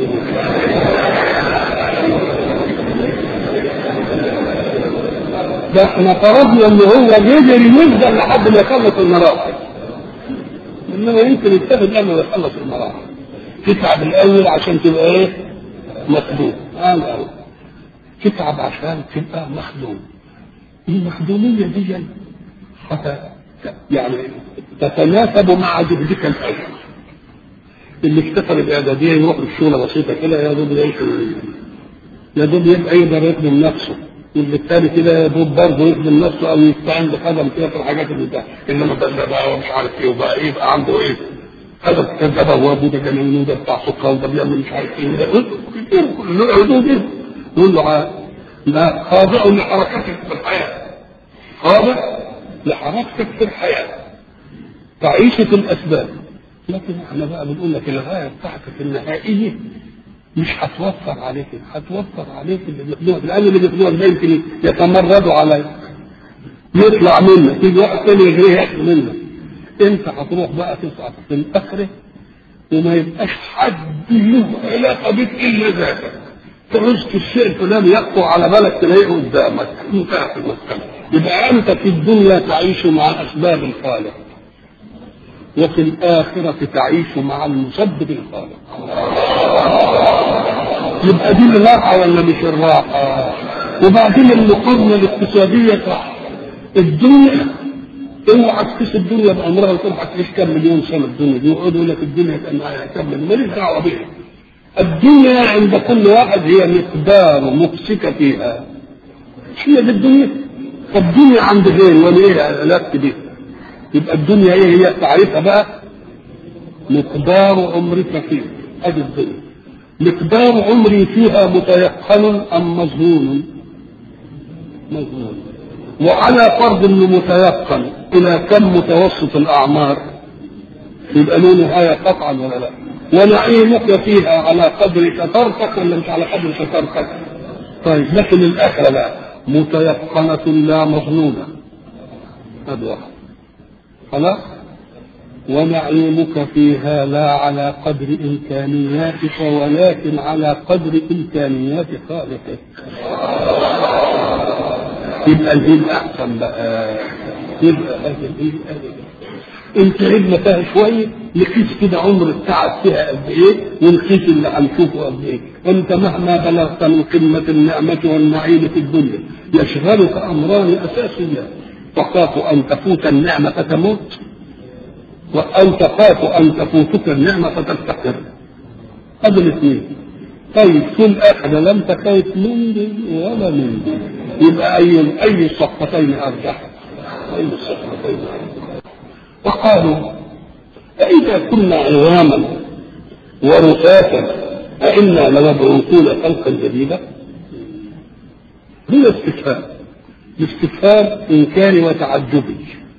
ده احنا فرضنا ان هو قدر يفضل لحد ما يخلص المراحل انما يمكن يتخذ قبل ما يخلص المراحل تتعب الاول عشان تبقى ايه مخدوم آه الأول تتعب عشان تبقى مخدوم المخدومية دي حتى يعني تتناسب مع جهدك الأول اللي اكتفى بالإعدادية يروح للشغلة بسيطة كده يا دوب يعيش يا دوب يبقى يقدر يخدم نفسه واللي الثاني كده يا دوب برضه يخدم نفسه أو يستعين بخدم كده في الحاجات اللي ده إنما ده بقى ومش عارف إيه وبقى إيه يبقى عنده إيه هذا كذا بواب وده جنين وده بتاع سكر وده بيعمل مش عارف ايه وده كتير له حدود يقول له لا خاضع لحركتك في الحياة خاضع لحركتك في الحياة تعيش في الأسباب لكن احنا بقى بنقول لك الغاية بتاعتك النهائية مش هتوفر عليك هتوفر عليك اللي بيخدمك لأن اللي بيخدمك ده يمكن يتمردوا عليك يطلع منك يجي واحد تاني يجري ياخد منك انت هتروح بقى تصعد في الآخرة وما يبقاش حد له علاقة بك إلا ذاتك تعوز الشيء الفلاني يخطر على بالك تلاقيه قدامك انتهى في المسألة يبقى أنت في الدنيا تعيش مع أسباب الخالق وفي الآخرة تعيش مع المسبب الخالق يبقى دي الراحة ولا مش الراحة وبعدين المقارنة الاقتصادية صح الدنيا اوعى تقيس الدنيا بأمرها وتقول هتعيش كام مليون سنة الدنيا دي يقعدوا يقول لك الدنيا كأنها كام مليون ماليش دعوة بيها الدنيا عند كل واحد هي مقدار ممسكة فيها مش هي دي الدنيا فالدنيا عند غيري وانا ايه علاقتي بيها يبقى الدنيا ايه هي تعريفها بقى مقدار عمرك فيها ادي الدنيا مقدار عمري فيها متيقن ام مظنون مظنون وعلى فرض انه متيقن الى كم متوسط الاعمار يبقى له نهايه قطعا ولا لا ونعيمك فيها على قدر شطارتك ولا مش على قدر شطارتك طيب لكن الاخره لا متيقنه لا مظنونه هذا واحد خلاص ونعيمك فيها لا على قدر إمكانياتك ولكن على قدر إمكانيات خالقك يبقى الهيل أحسن بقى يبقى هذا الهيل انت عدنا فيها شويه نقيس كده عمر التعب فيها قد ايه ونقيس اللي هنشوفه قد ايه انت مهما بلغت من قمه النعمه والنعيم في الدنيا يشغلك امران اساسيان تخاف ان تفوت النعمه فتموت وان تخاف ان تفوتك النعمه فتفتقر هذا الاثنين طيب في الاخره لم تخاف من دي ولا من دي يبقى اي اي الصفتين ارجح اي الصفتين ارجح وقالوا أإذا كنا عظاما ورفاتا أئنا لمبعوثون خلقا جديدا؟ هنا استفهام الاستفهام إنكاري وتعجبي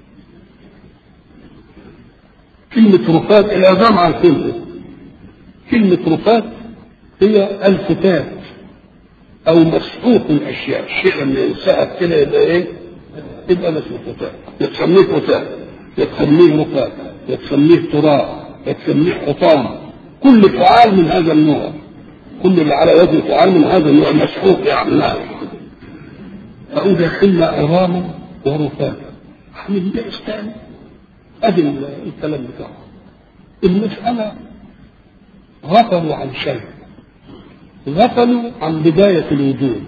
كلمة رفات العظام عن كلمة كلمة رفات هي الفتات أو مسحوق الأشياء الشيء لما ينسحب كده يبقى إيه؟ يبقى مسحوق فتات يسميه فتات يتسميه رفات يتسميه تراب يتسميه حطام كل فعال من هذا النوع كل اللي على وزن فعال من هذا النوع مسحوق يعني لا فإذا كنا عظاما ورفاتا حمل ده استاني ادي الكلام بتاعه المسألة غفلوا عن شيء غفلوا عن بداية الوجود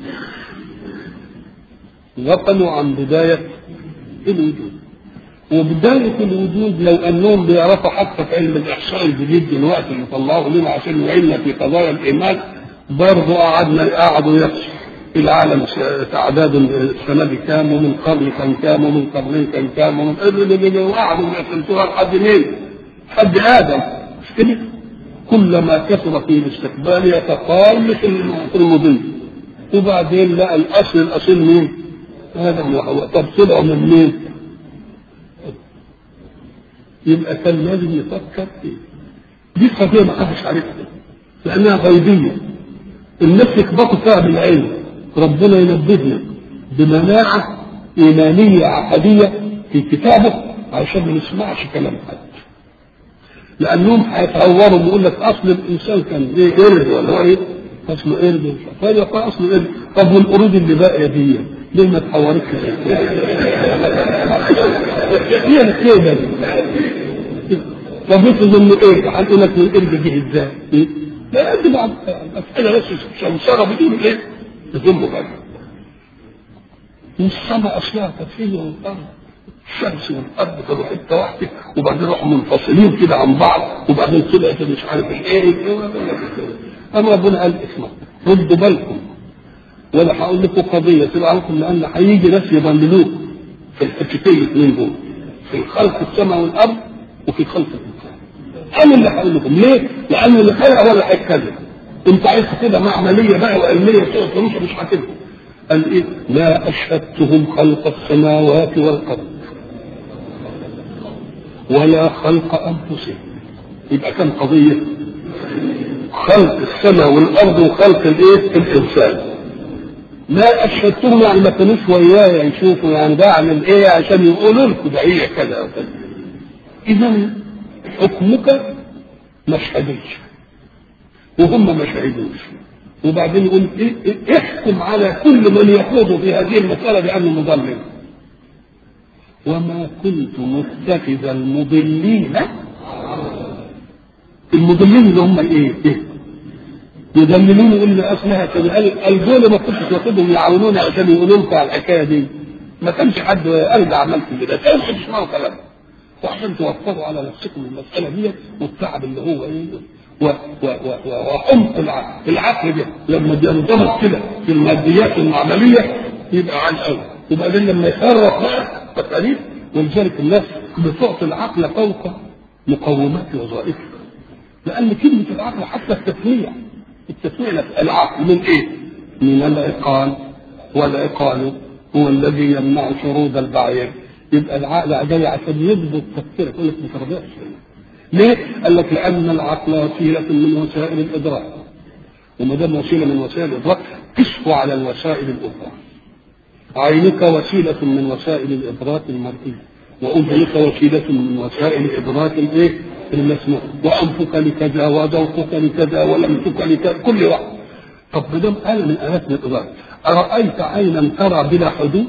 غفلوا عن بداية الوجود وبداية الوجود لو انهم بيعرفوا حتى في علم الاحصاء الجديد دلوقتي اللي طلعوه لنا عشان يعيننا في قضايا الايمان برضه قعدنا قعدوا يحصوا العالم تعداد السنة دي كام ومن قرن كان كام ومن قرنين كان كام ومن وقعدوا يحسبوها لحد مين؟ لحد ادم مش كده؟ كلما كثر في الاستقبال يتقال في المضي وبعدين لقى الاصل الاصيل مين؟ هذا هو طب طلعوا من مين؟ يبقى كان لازم يفكر فيه دي قضية ما حدش عارفها لأنها غيبية الناس يخبطوا فيها بالعلم ربنا ينبهنا بمناعة إيمانية عقدية في كتابه عشان ما نسمعش كلام حد لأنهم هيتهوروا ويقول لك أصل الإنسان كان إيه قرد ولا إيه؟ أصله قرد فقال يقول أصله قرد طب والقرود اللي باقية دي ليه ما تحورتش هي كده طب افرض انه قرد هنقول لك القرد جه ازاي؟ إيه؟ لا قد بعض الاسئله بس شمشره بدون ايه؟ بدون مبالغه والسماء اصلها كثير والارض الشمس والارض كانوا حته واحده وبعدين راحوا منفصلين كده عن بعض وبعدين طلعت مش عارف الايه اما ربنا قال اسمع ردوا بالكم ولا هقول لكم قضيه تبقى لكم لان هيجي ناس يضللوك في الحتتين الاثنين دول في خلق السماء والارض وفي خلق الانسان انا اللي هقول لكم ليه؟ لان اللي خلق هو اللي هيتكلم انت عايز كده معمليه بقى وعلميه تقعد مش مش هتنفع قال ايه ما اشهدتهم خلق السماوات والارض ولا خلق انفسهم يبقى كم قضيه خلق السماء والارض وخلق الايه الانسان ما اشهدتهم يعني ما كانوش ويايا يشوفوا يعني بعمل ايه عشان يقولوا لكم ده هي كذا وكذا اذا حكمك ما شهدوش وهم ما شهدوش وبعدين يقول إيه إيه احكم على كل من يخوض في هذه المسألة بأنه مضلل وما كنت متخذ المضلين المضلين اللي هم ايه؟ ايه؟ يدللون يقول لي اصلها كده قال دول ما كنتش واخدهم يعاونوني عشان يقولوا لكم على الحكايه دي ما كانش حد ارجع عملت كده كانوا تسمعوا كلامه وعشان توفروا على نفسكم المساله دي والتعب اللي هو ايه و و و وعمق العقل العقل ده لما بينضبط كده في الماديات العمليه يبقى عن قوي وبعدين لما يخرف بقى التكاليف ولذلك الناس بتعطي العقل فوق مقومات وظائفه لان كلمه العقل حتى التسميه التسميه العقل من ايه؟ من العقال والعقال هو الذي يمنع شرود البعير يبقى العقل جاي عشان يضبط تفكيرك يقول لك ما ترضاش ليه؟ قال لك لأن العقل وسيلة من وسائل الإدراك وما دام وسيلة من وسائل الإدراك تشفو على الوسائل الأخرى عينك وسيلة من وسائل الإدراك المرئي وأذنك وسيلة من وسائل إدراك الإيه؟ المسموع وأنفك لكذا وذوقك لكذا ولمسك لكذا كل واحد طب ما دام آلة من آلات الإدراك أرأيت عينا ترى بلا حدود؟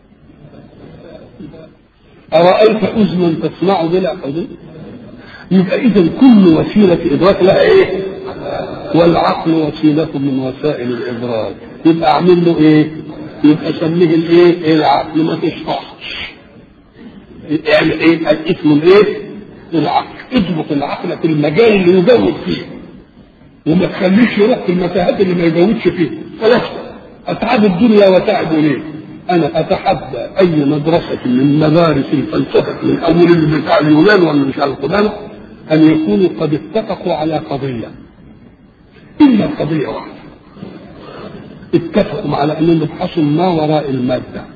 أرأيت أذنا تسمع بلا حدود؟ يبقى إذا كل وسيلة إدراك لها إيه؟ والعقل وسيلة من وسائل الإدراك يبقى أعمل له إيه؟ يبقى سميه الإيه؟ العقل ما تشرحش اعمل إيه؟ الاسم الإيه؟ العقل اضبط العقل في المجال اللي يجود فيه وما تخليش يروح في المتاهات اللي ما يجودش فيه خلاص أتعب الدنيا وتعب ليه؟ انا اتحدى اي مدرسه من مدارس الفلسفه من اول اللي بتاع اليونان ولا مش على القدامى ان يكونوا قد اتفقوا على قضيه الا قضيه واحده اتفقوا على انهم يبحثوا ما وراء الماده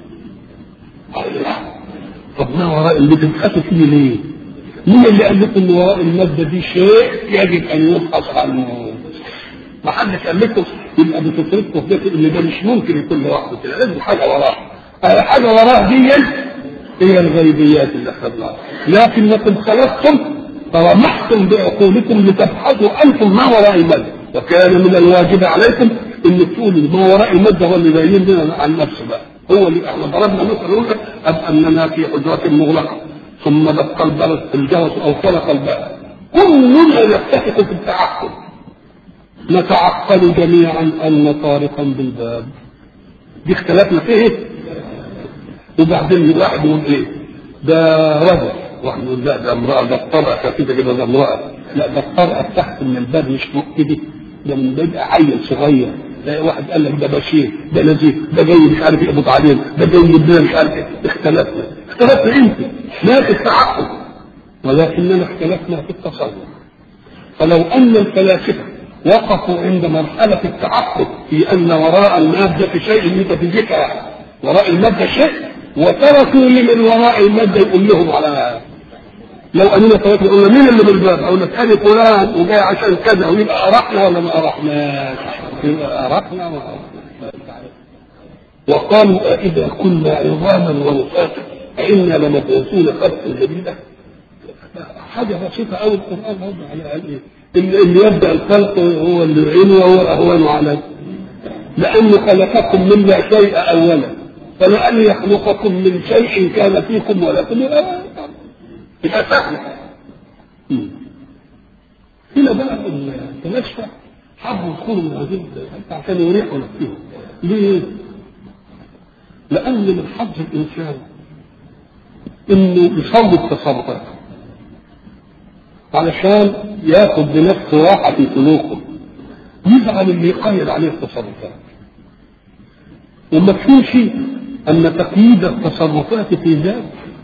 طب ما وراء اللي بتبحثوا فيه ليه؟ مين اللي قال لكم ان وراء الماده دي شيء يجب ان يبحث عنه؟ ما حدش قال لكم يبقى بتصرفكم في ده ان ده مش ممكن يكون لوحده كده لازم حاجه وراه حاجه وراه دي هي الغيبيات اللي اخذناها لكنكم خلقتم فرمحتم بعقولكم لتبحثوا انتم ما وراء الماده وكان من الواجب عليكم ان تقولوا ما وراء الماده هو اللي باين لنا عن نفسه بقى هو اللي احنا ضربنا مثلا اب اننا في حجره مغلقه ثم دق البلد الجرس او خلق الباب كلنا نتفق في التعقل نتعقل جميعا ان طارقا بالباب دي اختلفنا فيه ايه وبعدين واحد يقول ايه ده رجل واحد يقول لا ده امراه ده الطرقه خفيفه كده ده امراه لا ده الطرقه تحت من الباب مش فوق كده ده من بيبقى عيل صغير ده واحد قال لك ده بشير ده نزيه ده جاي مش عارف يقبض علينا ده جاي يبنى مش عارف ايه اختلفنا اختلفنا انت لا في التعقل ولكننا اختلفنا في التصور فلو ان الفلاسفه وقفوا عند مرحلة التعقد في أن وراء المادة شيء ميتافيزيقا وراء المادة شيء وتركوا لمن وراء المادة يقول لهم على لو أننا تركنا قلنا مين اللي بالباب؟ أقول لك أنا فلان وجاي عشان كذا ويبقى أرحنا ولا ما أرحناش؟ يبقى أرحنا ولا وقالوا أإذا كنا عظاما ونساتا أئنا لمبعوثون خلقا جديدا؟ حاجة بسيطة أوي القرآن هو على إيه؟ اللي يبدا الخلق هو اللي يعين وهو اهون عليه لانه خلقكم من لا شيء اولا فلان يخلقكم من شيء كان فيكم ولكم يبقى سهل هنا بقى التنشأ حبوا يدخلوا من هذه عشان يريحوا نفسهم ليه؟ لأن من حظ الإنسان إنه يصوب تصرفاته علشان ياخد بنفسه راحة في سلوكه يزعل اللي يقيد عليه التصرفات وما تكونش أن تقييد التصرفات في ذات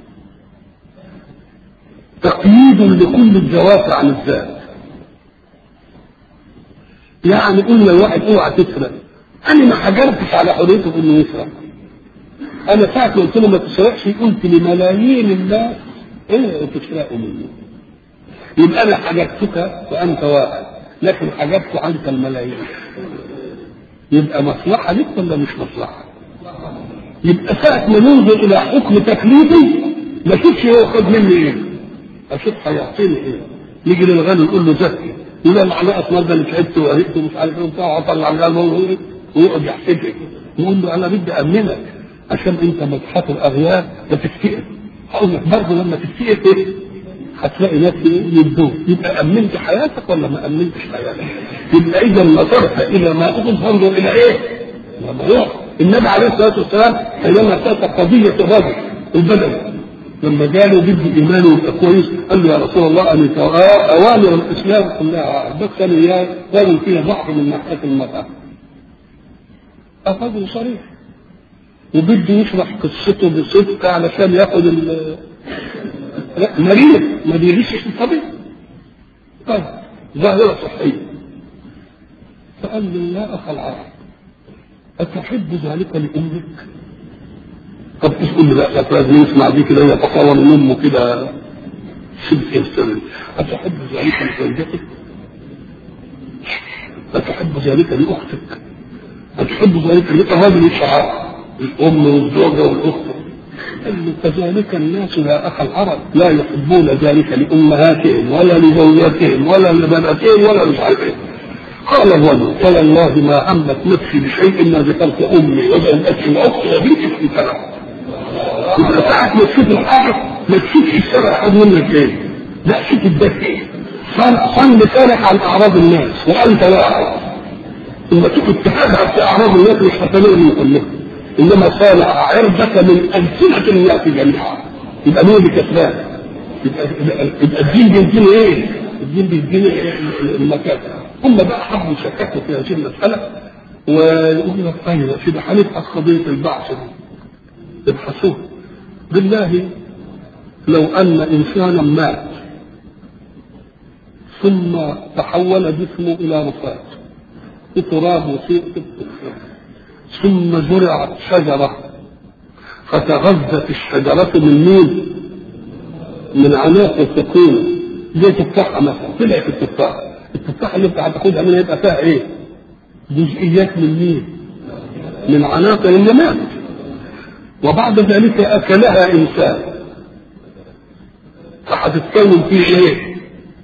تقييد لكل الجوافع عن الذات يعني قلنا الواحد اوعى تسرق انا ما حجرتش على حريته في انه يسرق انا ساعه ما قلت له ما تسرقش قلت لملايين الناس ايه تسرقوا مني يبقى انا حجبتك وانت واحد لكن حجبت عنك الملايين يبقى مصلحه لك ولا مش مصلحه يبقى ساعه ما ننظر الى حكم تكليفي ما اشوفش هو خد مني ايه اشوف هيعطيني ايه نيجي للغني نقول له زكي يقول انا على اسمر ده اللي تعبت وقريت ومش عارف ايه وبتاع واطلع القلب ويقعد يحسدك نقول له انا بدي امنك عشان انت مدحات الاغيار بتفتقر هقول لك برضه لما تفتقر ايه هتلاقي ناس يبدو يبقى امنت حياتك ولا ما امنتش حياتك يبقى اذا نظرت الى ما اخذ فانظر الى ايه؟ لما النبي عليه الصلاه والسلام حينما كانت قضيه الرجل البدوي لما جاله بدي ايمانه يبقى كويس قال له يا رسول الله ان اوامر الاسلام كلها بس انا اياه قالوا فيها ضعف من ناحيه المراه الرجل صريح وبده يشرح قصته بصدق علشان ياخد ال لا مريض ما بيغشش الطبيب طيب ظاهرة صحية فقال له يا أخ العرب أتحب ذلك لأمك؟ طب تقول لي بقى لازم يسمع دي كده يتصور من أمه كده شبه يستمر أتحب ذلك لزوجتك؟ أتحب ذلك لأختك؟ أتحب ذلك للرجل الشعار الأم والزوجة والأخت قال له كذلك الناس يا أخ العرب لا يحبون ذلك لأمهاتهم ولا لزوجاتهم ولا لبناتهم ولا مش عارف إيه قال الرجل فوالله ما همت نفسي بشيء ما ذكرت أمي وزوجتي وأختي وبنتي في كلام يبقى ساعة ما تشوف الحاجة ما تشوفش الشرع خد منك إيه لا شوف الدكة صن صن لسانك عن أعراض الناس وأنت واحد لما تكون تهابها في أعراض الناس مش هتلاقي كلهم انما صانع عرضك من السنه الناس جميعا يبقى مين اللي كسبان؟ يبقى, يبقى الدين بيديني ايه؟ الدين بيديني المكان هم بقى حبوا يشككوا في هذه المساله ويقول لك طيب يا سيدي هنبحث قضيه البعث دي ابحثوه بالله لو ان انسانا مات ثم تحول جسمه الى رفات تراب وسيء ثم زرعت شجرة فتغذت الشجرة من مين؟ من عناق التقييم زي تفاحة مثلا طلعت التفاحة التفاحة اللي انت هتاخدها منها يبقى فيها ايه؟ جزئيات من مين؟ من عناق النمات وبعد ذلك أكلها إنسان فهتتكون فيه ايه؟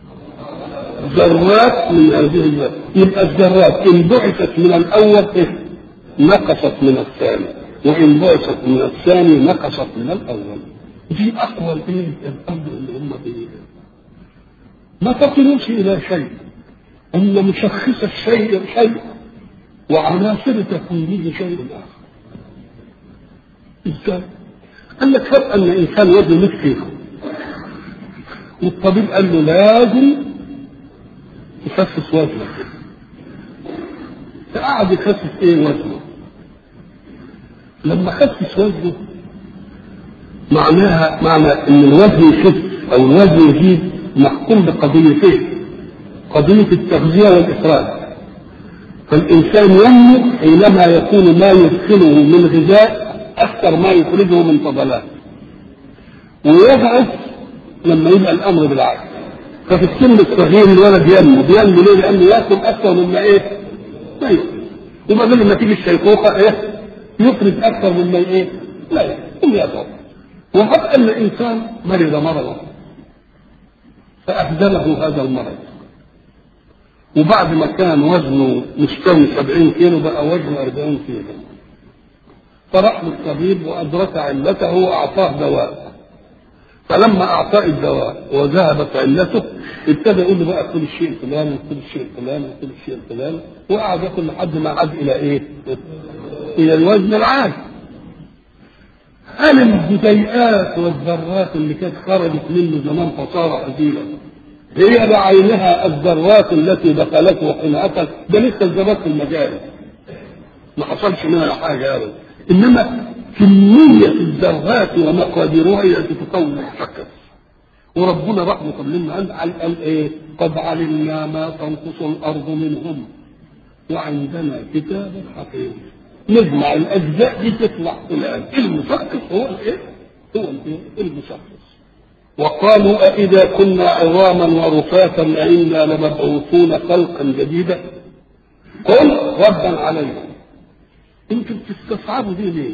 ذرات من هذه الذرات يبقى الذرات ان بعثت من الاول ايه؟ نقصت من الثاني وإن بعثت من الثاني نقصت من الأول دي أقوى الإيه الأمر اللي هم فيه ما تصلوش إلى شيء أن مشخص الشيء شيء وعناصر تكوينه شيء آخر إزاي؟ قال لك فرق أن إنسان وزنه 100 كيلو والطبيب قال له لازم تخفف وزنك فقعد يخفف ايه وزنه لما خفف وزنه معناها معنى ان الوزن يخف او الوزن يزيد محكوم بقضيتين قضية التغذية والإخراج فالإنسان ينمو حينما يكون ما يدخله من غذاء أكثر ما يخرجه من فضلات ويضعف لما يبقى الأمر بالعكس ففي السن الصغير الولد ينمو بينمو ليه؟ لأنه ياكل أكثر مما إيه؟ ما يخرج وبعدين لما تيجي الشيخوخة إيه؟ يخرج أكثر مما إيه؟ لا يخرج يضعف وحتى أن الإنسان مرض مرضا فأهدله هذا المرض وبعد ما كان وزنه مستوي 70 كيلو بقى وزنه 40 كيلو فراح للطبيب وأدرك علته وأعطاه دواء فلما أعطاه الدواء وذهبت علته ابتدى يقول له بقى كل الشيء الفلاني وكل الشيء الفلاني وكل الشيء الفلاني وقعد ياكل لحد ما عاد إلى إيه؟ إلى الوزن العادي هل الجزيئات والذرات اللي كانت خرجت منه زمان فصار هزيلا هي بعينها الذرات التي دخلته حين اكل ده لسه الذرات في المجال ما حصلش منها حاجه ابدا انما كميه الذرات ومقاديرها هي التي تكون الحكم وربنا رحمه لنا قال قال ايه قد علمنا ما تنقص الارض منهم وعندنا كتاب حفيظ نجمع الاجزاء دي تطلع فلان المشخص هو الايه؟ هو الايه؟ المشخص وقالوا أإذا كنا عظاما ورفاتا أئنا لمبعوثون خلقا جديدا قل ردا عليكم انتم بتستصعبوا دي ليه؟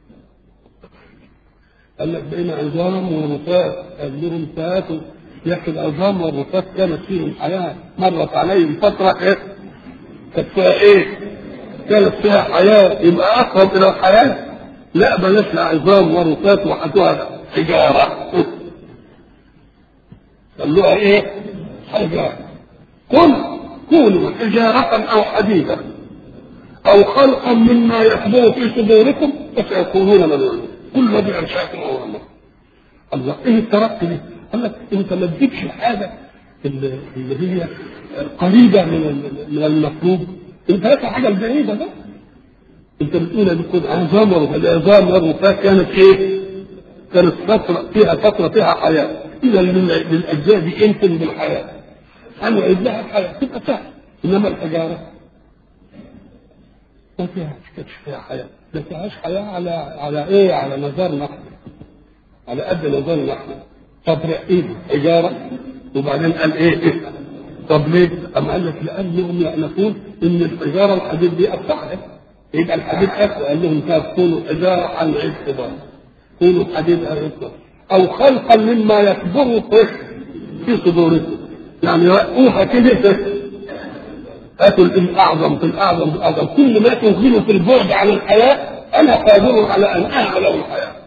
قال لك بقينا عظام ورفات قال لهم فاتوا يا اخي العظام والرفات كانت فيهم حياه مرت عليهم فتره ايه؟ كانت فيها ايه؟ كانت فيها حياه يبقى اقرب الى الحياه لا بلاش لا عظام ورفات وحدوها حجاره خلوها ايه؟ حجاره قل كونوا حجاره او حديدا او خلقا مما يحضر في صدوركم فسيكونون من كل الذي انشاكم هو الله الله ايه الترقي دي؟ قال لك انت ما تجيبش الحاجه اللي اللي هي قريبه من من المطلوب انت هات الحاجه البعيده بقى انت بتقول ان كنت عظام العظام والرفاه كانت ايه؟ كانت فتره فيها فتره فيها حياه اذا للاجزاء دي يمكن بالحياه انا اعيد لها الحياه تبقى سهل انما الحجاره ما فيها كانتش فيها حياه ما فيهاش حياه على على ايه؟ على نظرنا احنا على قد نظرنا احنا طب ايه حجاره وبعدين قال ايه, إيه؟ طب ليه؟ أم قال لك لأنهم يأنفون إن الحجارة الحديد دي أفتحها يبقى الحديد أقوى قال لهم كونوا حجارة عن عيد كبار كونوا حديد أقوى أو خلقا مما يكبر في صدوركم يعني رقوها كده هاتوا الأعظم في الأعظم في الأعظم كل ما تنزلوا في البعد عن الحياة أنا قادر على أن أعمل له الحياة